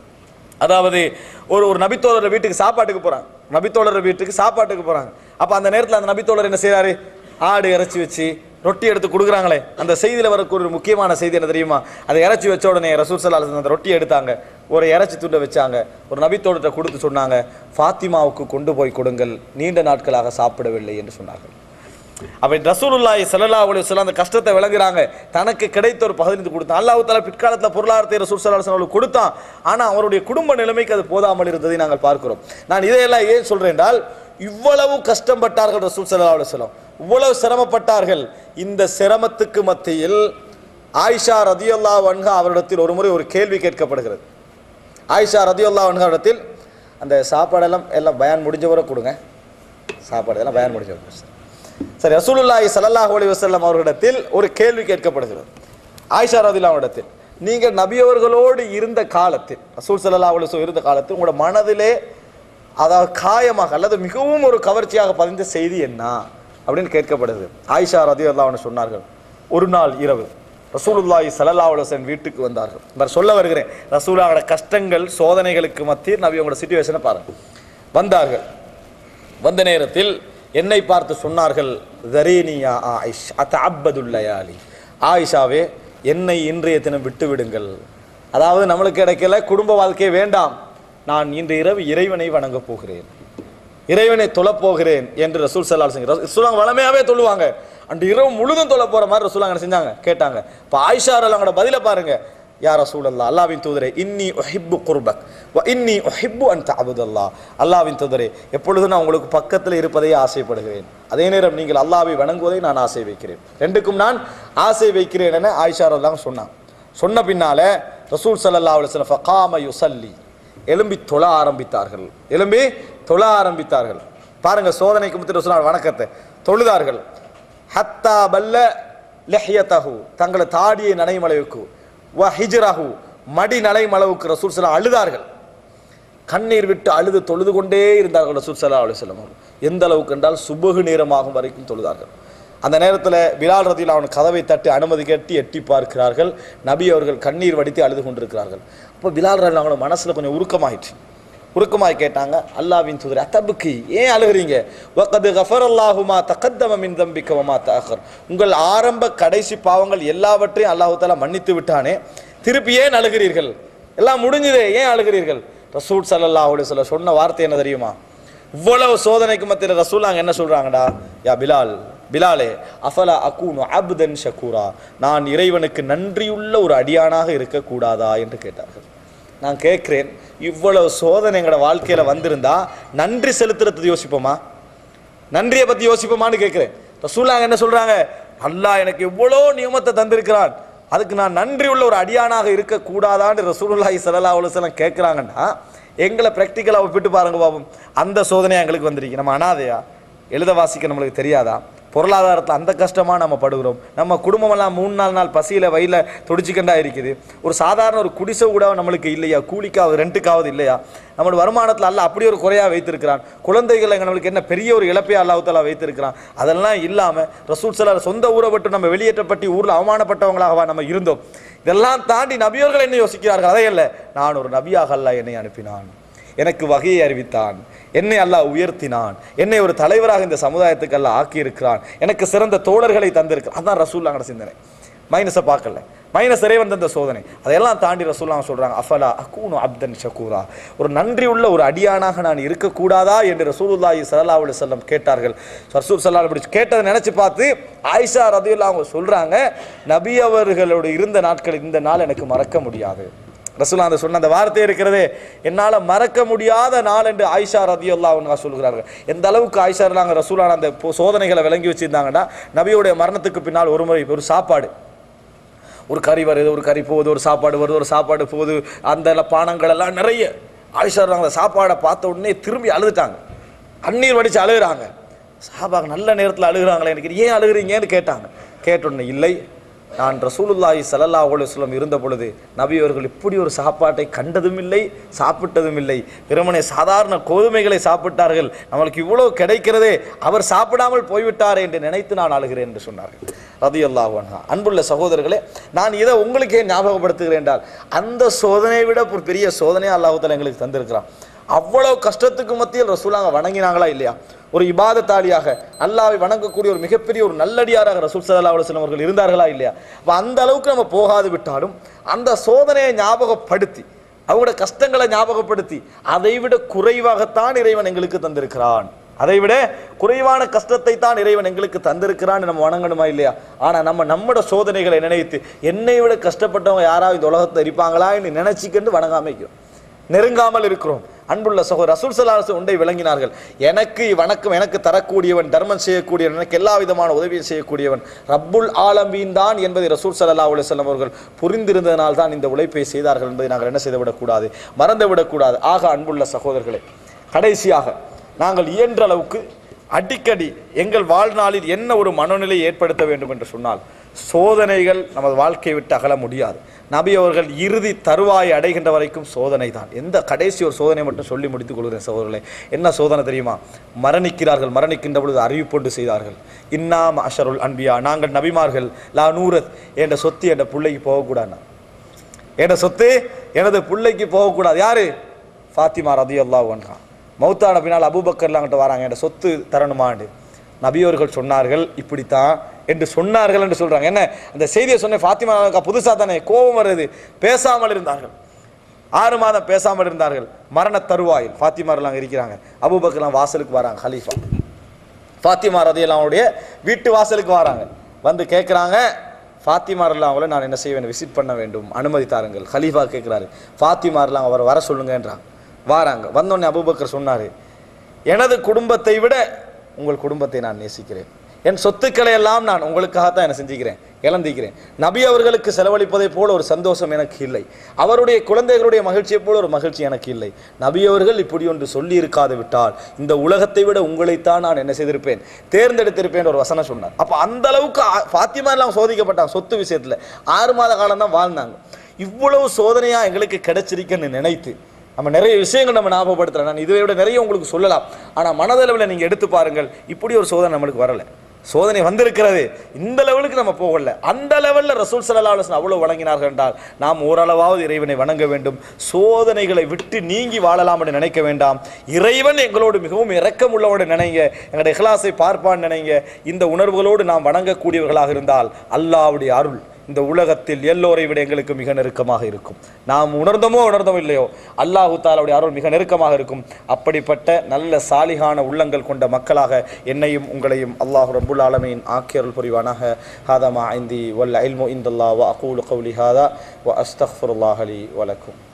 அதாவது ஒரு ஒரு நபித்தோழர் வீட்டுக்கு சாப்பாட்டுக்கு போறாங்க நபித்தோழர் வீட்டுக்கு சாப்பாட்டுக்கு போறாங்க அப்ப அந்த நேரத்தில் அந்த நபித்தோழர் என்ன செய்றாரு ஆடு இறைச்சி வச்சு ரொட்டி எடுத்து கொடுக்குறாங்களே அந்த செய்தியில் வரக்கூடிய ஒரு முக்கியமான செய்தி என்ன தெரியுமா அதை இறைச்சி வச்ச உடனே ரசூல் ஸல்லல்லாஹு அலைஹி வஸல்லம் அந்த ரொட்டி எடுத்தாங்க ஒரு இறைச்சி துண்டை வச்சாங்க ஒரு நபித்தோழர்கிட்ட கொடுத்து சொன்னாங்க ஃபாத்திமாவுக்கு கொண்டு போய் கொடுங்கள் நீண்ட நாட்களாக சாப்பிடவில்லை என்று சொன்னார்கள் அப்ப ரசூலுல்லாஹி ஸல்லல்லாஹு அலைஹி வஸல்லம் அந்த கஷ்டத்தை விளங்குறாங்க தனக்கு கிடைத்த ஒரு பகுதி கொடுத்தான் அல்லாஹ் தஆலா பிற்காலத்துல பொருளாதாரத்தை ரசூல் ஸல்லல்லாஹு அலைஹி வஸல்லம் கொடுத்தான் ஆனா அவருடைய குடும்ப நிலைமைக்கு அது போதாமல் இருந்ததை நாங்கள் பார்க்கிறோம் நான் இதையெல்லாம் ஏன் சொல்றேன் என்றால் இவ்வளவு கஷ்டப்பட்டார்கள் ரசூல் ஸல்லல்லாஹு அலைஹி வஸல்லம் இவ்வளவு சிரமப்பட்டார்கள் இந்த சிரமத்துக்கு மத்தியில் ஆயிஷா ரதியல்லாஹு அன்ஹா அவரிடத்தில் ஒரு முறை ஒரு கேள்வி கேட்கப்படுகிறது ஆயிஷா ரதியல்லாஹு அன்ஹா இடத்தில் அந்த சாப்பாடெல்லாம் எல்லாம் பயான் முடிஞ்ச வரை கொடுங்க சாப்பாடு எல்லாம் பயான் முடிஞ்ச வரை சரி ரசூலுல்லாஹி ஸல்லல்லாஹு அலைஹி வஸல்லம் அவர்களிடத்தில் ஒரு கேள்வி கேட்கப்படுகிறது ஆயிஷா ரதியல்லாஹு இடத்தில் நீங்கள் நபியவர்களோடு இருந்த காலத்தில் ரசூல் ஸல்லல்லாஹு அலைஹி வஸல்லம் இருந்த காலத்தில் உங்களோட மனதிலே அதாவது காயமாக அல்லது மிகவும் ஒரு கவர்ச்சியாக பதிந்த செய்தி என்ன அப்படின்னு கேட்கப்படுது ஆயிஷா ரதியல்லாஹு அன்ஹா சொன்னார்கள் ஒரு நாள் இரவு ரசூலுல்லாஹி ஸல்லல்லாஹு அலைஹி வஸல்லம் வீட்டுக்கு வந்தார்கள் நான் சொல்ல வருகிறேன் ரசூலாவோட கஷ்டங்கள் சோதனைகளுக்கு மத்தியில் நபி உங்களோட சுச்சுவேஷனை பாருங்க வந்தார்கள் வந்த நேரத்தில் என்னை பார்த்து சொன்னார்கள் தரீனியா ஆயிஷ் அத்தஅப்பதுல்லயாலி ஆயிஷாவே என்னை இன்றைய தினம் விட்டு விடுங்கள் அதாவது நம்மளுக்கு கிடைக்கல குடும்ப வாழ்க்கை வேண்டாம் நான் இன்று இரவு இறைவனை வணங்கப் போகிறேன் இறைவனை தொழப் போகிறேன் என்று ரசூல் சல்லால் சிங் ரசூலாங்க வளமையாவே தொழுவாங்க அன்று இரவு முழுதும் தொழ போற மாதிரி ரசூலாங்க என்ன செஞ்சாங்க கேட்டாங்க இப்போ ஆயிஷா அவங்களோட பதில பாருங்க யா ரசூல் அல்லா அல்லாவின் தூதரே இன்னி ஒஹிப்பு குர்பக் வ இன்னி ஒஹிப்பு அன் தஅபுதல்லா அல்லாவின் தூதரே எப்பொழுதும் நான் உங்களுக்கு பக்கத்தில் இருப்பதையே ஆசைப்படுகிறேன் அதே நேரம் நீங்கள் அல்லாவை வணங்குவதை நான் ஆசை வைக்கிறேன் ரெண்டுக்கும் நான் ஆசை வைக்கிறேன் என ஆயிஷா ரல்லாங்க சொன்னான் சொன்ன பின்னால ரசூல் ஸல்லல்லாஹு அலைஹி வஸல்லம் ஃபகாம யுஸல்லி எலும்பி தொழ ஆரம்பித்தார்கள் எலும்பி தொழ ஆரம்பித்தார்கள் பாருங்க சோதனைக்கு முத்திர சொன்னார் வணக்கத்தை தொழுதார்கள் ஹத்தா பல்ல லெஹ்யதஹு தங்களை தாடியை நனையும் அளவுக்கு வ ஹிஜ்ரஹு மடி நனையும் அளவுக்கு ரசூல் ஸல்லல்லாஹு அழுதார்கள் கண்ணீர் விட்டு அழுது தொழுது கொண்டே இருந்தார்கள் ரசூல் ஸல்லல்லாஹு அலைஹி வஸல்லம் அவர்கள். எந்த அளவுக்கு என்றால் சுபகு நேரமாகும் வரைக்கும் தொழுதார்கள் அந்த நேரத்தில் பிலால் ரதியில் அவன் கதவை தட்டி அனுமதி கேட்டு எட்டி பார்க்கிறார்கள் நபி அவர்கள் கண்ணீர் வடித்து அழுது கொண்டிருக்கிறார்கள் அப்போ பிலால் ரதி அவங்களோட மனசில் கொஞ்சம் உருக்கமாயிற்று உருக்கமாய் கேட்டாங்க அல்லாவின் தூதர் அத்தபுக்கு ஏன் அழுகிறீங்க வக்கது கஃபர் அல்லாஹுமா தகத்தம மின் தம்பிக்க வமா தகர் உங்கள் ஆரம்ப கடைசி பாவங்கள் எல்லாவற்றையும் அல்லாஹு தாலா மன்னித்து விட்டானே திருப்பி ஏன் அழுகிறீர்கள் எல்லாம் முடிஞ்சதே ஏன் அழுகிறீர்கள் ரசூல் சல்லல்லாஹு அலைஹி வஸல்லம் சொன்ன வார்த்தை என்ன தெரியுமா இவ்வளவு சோதனைக்கு மத்தியில் ரசூலாங்க என்ன சொல்றாங்கடா யா பிலால் பிலாலே அஃபலா அகூனு அப்தன் ஷக்கூரா நான் இறைவனுக்கு நன்றியுள்ள ஒரு அடியானாக இருக்கக்கூடாதா என்று கேட்டார்கள் நான் கேட்கிறேன் இவ்வளவு சோதனை எங்களோட வாழ்க்கையில வந்திருந்தா நன்றி செலுத்துறது யோசிப்போமா நன்றியை பத்தி யோசிப்போமான்னு கேட்கிறேன் ரசூலாங்க என்ன சொல்றாங்க அல்லாஹ் எனக்கு எவ்வளோ நியமத்தை தந்திருக்கிறான் அதுக்கு நான் நன்றி உள்ள ஒரு அடியானாக இருக்க கூடாதான்னு ரசூலுல்லாஹி ஸல்லல்லாஹு அலைஹி வஸல்லம் கேட்குறாங்கன்னா எங்களை ப்ராக்டிக்கலாக ஒப்பிட்டு பாருங்க பாபம் அந்த சோதனை எங்களுக்கு வந்திருக்கு நம்ம அனாதையா எழுத வாசிக்க நம்மளுக்கு தெரியாதா பொருளாதாரத்தில் அந்த கஷ்டமாக நம்ம படுகிறோம் நம்ம குடும்பமெல்லாம் மூணு நாலு நாள் பசியில் வயலில் துடிச்சிக்கண்டா இருக்குது ஒரு சாதாரண ஒரு குடிசை கூட நம்மளுக்கு இல்லையா கூலிக்காவது ரெண்டுக்காவது இல்லையா நம்மளோட வருமானத்தில் அல்ல அப்படி ஒரு குறையாக வைத்திருக்கிறான் குழந்தைகள் நம்மளுக்கு என்ன பெரிய ஒரு இழப்பையா அல்லாஹாலா வைத்திருக்கிறான் அதெல்லாம் இல்லாமல் ரசூல் சலார் சொந்த ஊரை விட்டு நம்ம வெளியேற்றப்பட்டு ஊரில் அவமானப்பட்டவங்களாகவா நம்ம இருந்தோம் இதெல்லாம் தாண்டி நபியவர்கள் என்ன யோசிக்கிறார்கள் அதே இல்லை நான் ஒரு நபியாக அல்லாஹ் என்னை அனுப்பினான் எனக்கு வகையை அறிவித்தான் என்னை அல்லாஹ் உயர்த்தினான் என்னை ஒரு தலைவராக இந்த சமுதாயத்துக்கு அல்லாஹ் ஆக்கியிருக்கிறான் எனக்கு சிறந்த தோழர்களை தந்திருக்கிறான் அதான் ரசூல்லாங்கட சிந்தனை மைனஸை பார்க்கல மைனஸ் இறைவன் தந்த சோதனை அதையெல்லாம் தாண்டி ரசூல்லாம் சொல்றாங்க அஃபலா அக்கூனு அப்தன் ஷக்கூரா ஒரு நன்றி உள்ள ஒரு அடியானாக நான் இருக்கக்கூடாதா என்று ரசூலுல்லாஹி ஸல்லல்லாஹு அலைஹி வஸல்லம் கேட்டார்கள் ரசூல் ஸல்லல்லாஹு அலைஹி வஸல்லம் கேட்டதை நினைச்சு பார்த்து ஆயிஷா ரதியுல்லாஹு அவங்க சொல்றாங்க நபி அவர்களோட இருந்த நாட்கள் இந்த நாள் எனக்கு மறக்க முடியாது ரசூலா அந்த சொன்ன அந்த வார்த்தை இருக்கிறதே என்னால் மறக்க முடியாத நாள் என்று ஆயிஷா ரதியுல்லா அவங்க சொல்கிறார்கள் எந்த அளவுக்கு ஆயிஷா நாங்கள் ரசூலான அந்த பொ- சோதனைகளை விளங்கி வச்சிருந்தாங்கன்னா நபியுடைய மரணத்துக்கு பின்னால் ஒரு முறை ஒரு சாப்பாடு ஒரு கறி வருது ஒரு கறி போகுது ஒரு சாப்பாடு வருது ஒரு சாப்பாடு போகுது அந்த எல்லாம் பானங்கள் எல்லாம் நிறைய ஆயிஷா அந்த சாப்பாடை பார்த்த உடனே திரும்பி அழுதுட்டாங்க கண்ணீர் வடிச்சு அழுகுறாங்க சாபாக நல்ல நேரத்தில் அழுகுறாங்களே எனக்கு ஏன் அழுகுறீங்கன்னு கேட்டாங்க கேட்ட உடனே இல்லை நான் ரசூலுல்லாஹி ஸல்லல்லாஹு அலைஹி வஸல்லம் இருந்த பொழுது நபி அவர்கள் இப்படி ஒரு சாப்பாட்டை கண்டதும் இல்லை சாப்பிட்டதும் இல்லை வெறுமனே சாதாரண கோதுமைகளை சாப்பிட்டார்கள் நம்மளுக்கு இவ்வளவு கிடைக்கிறதே அவர் சாப்பிடாமல் போய்விட்டாரே என்று நினைத்து நான் அழுகிறேன் என்று சொன்னார்கள் ரதியல்லாஹு அன்ஹா அன்புள்ள சகோதரர்களே நான் இதை உங்களுக்கே ஞாபகப்படுத்துகிறேன் என்றால் அந்த சோதனையை விட ஒரு பெரிய சோதனையை அல்லாஹ் தஆலா எங்களுக்கு தந்திருக்கிறான் அவ்வளவு கஷ்டத்துக்கு மத்தியில் ரசூலாங்க வணங்கினாங்களா இல்லையா ஒரு இபாதத்தாளியாக அல்லாவை வணங்கக்கூடிய ஒரு மிகப்பெரிய ஒரு நல்லடியாராக ரசூல் சல்லா அலுவலம் அவர்கள் இருந்தார்களா இல்லையா அப்ப அந்த அளவுக்கு நம்ம போகாது விட்டாலும் அந்த சோதனையை ஞாபகப்படுத்தி அவங்களோட கஷ்டங்களை ஞாபகப்படுத்தி அதை விட குறைவாகத்தான் இறைவன் எங்களுக்கு தந்திருக்கிறான் அதை விட குறைவான கஷ்டத்தை தான் இறைவன் எங்களுக்கு தந்திருக்கிறான்னு நம்ம வணங்கணுமா இல்லையா ஆனா நம்ம நம்மட சோதனைகளை நினைத்து என்னை விட கஷ்டப்பட்டவங்க யாராவது இந்த உலகத்தில் இருப்பாங்களான்னு நினைச்சிக்கிட்டு வணங்காமைக்கும் நெருங்காமல் இருக்கிறோம் அன்புள்ள சகோதர ரசூல் சலாசு உண்டை விளங்கினார்கள் எனக்கு வணக்கம் எனக்கு தரக்கூடியவன் தர்மம் செய்யக்கூடியவன் எனக்கு எல்லா விதமான உதவியை செய்யக்கூடியவன் ரப்புல் ஆலமீன் தான் என்பதை ரசூல் சல்லா அலுவலம் அவர்கள் புரிந்திருந்ததனால் தான் இந்த உழைப்பை செய்தார்கள் என்பதை நாங்கள் என்ன செய்து விடக்கூடாது மறந்து விடக்கூடாது ஆக அன்புள்ள சகோதரர்களே கடைசியாக நாங்கள் இயன்ற அளவுக்கு அடிக்கடி எங்கள் வாழ்நாளில் என்ன ஒரு மனநிலை ஏற்படுத்த வேண்டும் என்று சொன்னால் சோதனைகள் நமது வாழ்க்கையை விட்டு அகல முடியாது நபி அவர்கள் இறுதி தருவாயை அடைகின்ற வரைக்கும் சோதனை தான் எந்த கடைசி ஒரு சோதனை மட்டும் சொல்லி முடித்துக் கொள்கிறேன் சகோதரர்களே என்ன சோதனை தெரியுமா மரணிக்கிறார்கள் மரணிக்கின்ற பொழுது அறிவிப்பொண்டு செய்தார்கள் இன்னாம் அஷருல் அன்பியா நாங்கள் நபிமார்கள் லா நூரத் என்ற சொத்து என்ற பிள்ளைக்கு போகக்கூடாது என்ற சொத்து எனது பிள்ளைக்கு போகக்கூடாது யாரு ஃபாத்திமா ரதி அல்லாஹ் ஒன்றா மௌத்தான பின்னால் அபூபக்கர்லாம் கிட்ட வராங்க என்ற சொத்து தரணுமாண்டு நபியவர்கள் சொன்னார்கள் இப்படித்தான் என்று சொன்னார்கள் என்று சொல்றாங்க என்ன அந்த செய்தியை சொன்ன ஃபாத்திமா புதுசாக தானே கோபம் வருது பேசாமல் இருந்தார்கள் ஆறு மாதம் பேசாமல் இருந்தார்கள் மரண தருவாயில் ஃபாத்திமாரெல்லாம் இருக்கிறாங்க அபூபக்கர்லாம் வாசலுக்கு வராங்க ஹலீஃபா ஃபாத்திமா ரதியெல்லாம் அவனுடைய வீட்டு வாசலுக்கு வராங்க வந்து கேட்குறாங்க ஃபாத்திமாரெல்லாம் அவங்கள நான் என்ன செய்ய வேண்டும் விசிட் பண்ண வேண்டும் அனுமதி தாருங்கள் ஹலீஃபா கேட்குறாரு ஃபாத்திமாரெல்லாம் அவர் வர சொல்லுங்கன்றாங்க வாராங்க வந்தோடனே அபூபக்கர் சொன்னார் எனது குடும்பத்தை விட உங்கள் குடும்பத்தை நான் நேசிக்கிறேன் என் சொத்துக்களை எல்லாம் நான் உங்களுக்காகத்தான் என்ன செஞ்சுக்கிறேன் இழந்திக்கிறேன் நபி அவர்களுக்கு செலவழிப்பதைப் போல ஒரு சந்தோஷம் எனக்கு இல்லை அவருடைய குழந்தைகளுடைய மகிழ்ச்சியைப் போல ஒரு மகிழ்ச்சி எனக்கு இல்லை நபி அவர்கள் இப்படி ஒன்று சொல்லி இருக்காது விட்டால் இந்த உலகத்தை விட உங்களைத்தான் நான் என்ன செய்திருப்பேன் தேர்ந்தெடுத்திருப்பேன் ஒரு வசனம் சொன்னார் அப்ப அந்த அளவுக்கு ஆ- ஃபாத்திமா எல்லாம் சோதிக்கப்பட்டாங்க சொத்து விஷயத்துல ஆறு மாத காலம் தான் வாழ்ந்தாங்க இவ்வளவு சோதனையா எங்களுக்கு கிடைச்சிருக்குன்னு நினைத்து நம்ம நிறைய விஷயங்கள் நம்ம ஞாபகப்படுத்துறோம் நான் இதை விட நிறைய உங்களுக்கு சொல்லலாம் ஆனா மனதளவில் நீங்க எடுத்து பாருங்கள் இப்படி ஒரு சோதனை நம்மளுக்கு வரல சோதனை வந்திருக்கிறது இந்த லெவலுக்கு நம்ம போகல அந்த லெவலில் ரசூல் சல்லா அலுவலன் அவ்வளவு வழங்கினார்கள் என்றால் நாம் ஓரளவாவது இறைவனை வணங்க வேண்டும் சோதனைகளை விட்டு நீங்கி வாழலாம் என்று நினைக்க வேண்டாம் இறைவன் எங்களோடு மிகவும் இரக்கம் உள்ளவோடு நினைங்க எங்களுடைய இஹ்லாஸை பார்ப்பான்னு நினைங்க இந்த உணர்வுகளோடு நாம் வணங்கக்கூடியவர்களாக இருந்தால் அல்லாஹ்வுடைய அருள் இந்த உலகத்தில் எல்லோரை விட எங்களுக்கு மிக நெருக்கமாக இருக்கும் நாம் உணர்ந்தோமோ உணர்ந்தோமோ இல்லையோ அல்லாஹு தாலாவுடைய அருள் மிக நெருக்கமாக இருக்கும் அப்படிப்பட்ட நல்ல சாலிகான உள்ளங்கள் கொண்ட மக்களாக என்னையும் உங்களையும் அல்லாஹ் ரபுல் ஆலமீன் ஆக்கியருள் புரிவானாக ஹாதா மா ஐந்தி வல் இல்மு இந்தல்லா வ அகூலு கௌலி ஹாதா வ அஸ்தக்ஃபிருல்லாஹ் லி வலக்கும்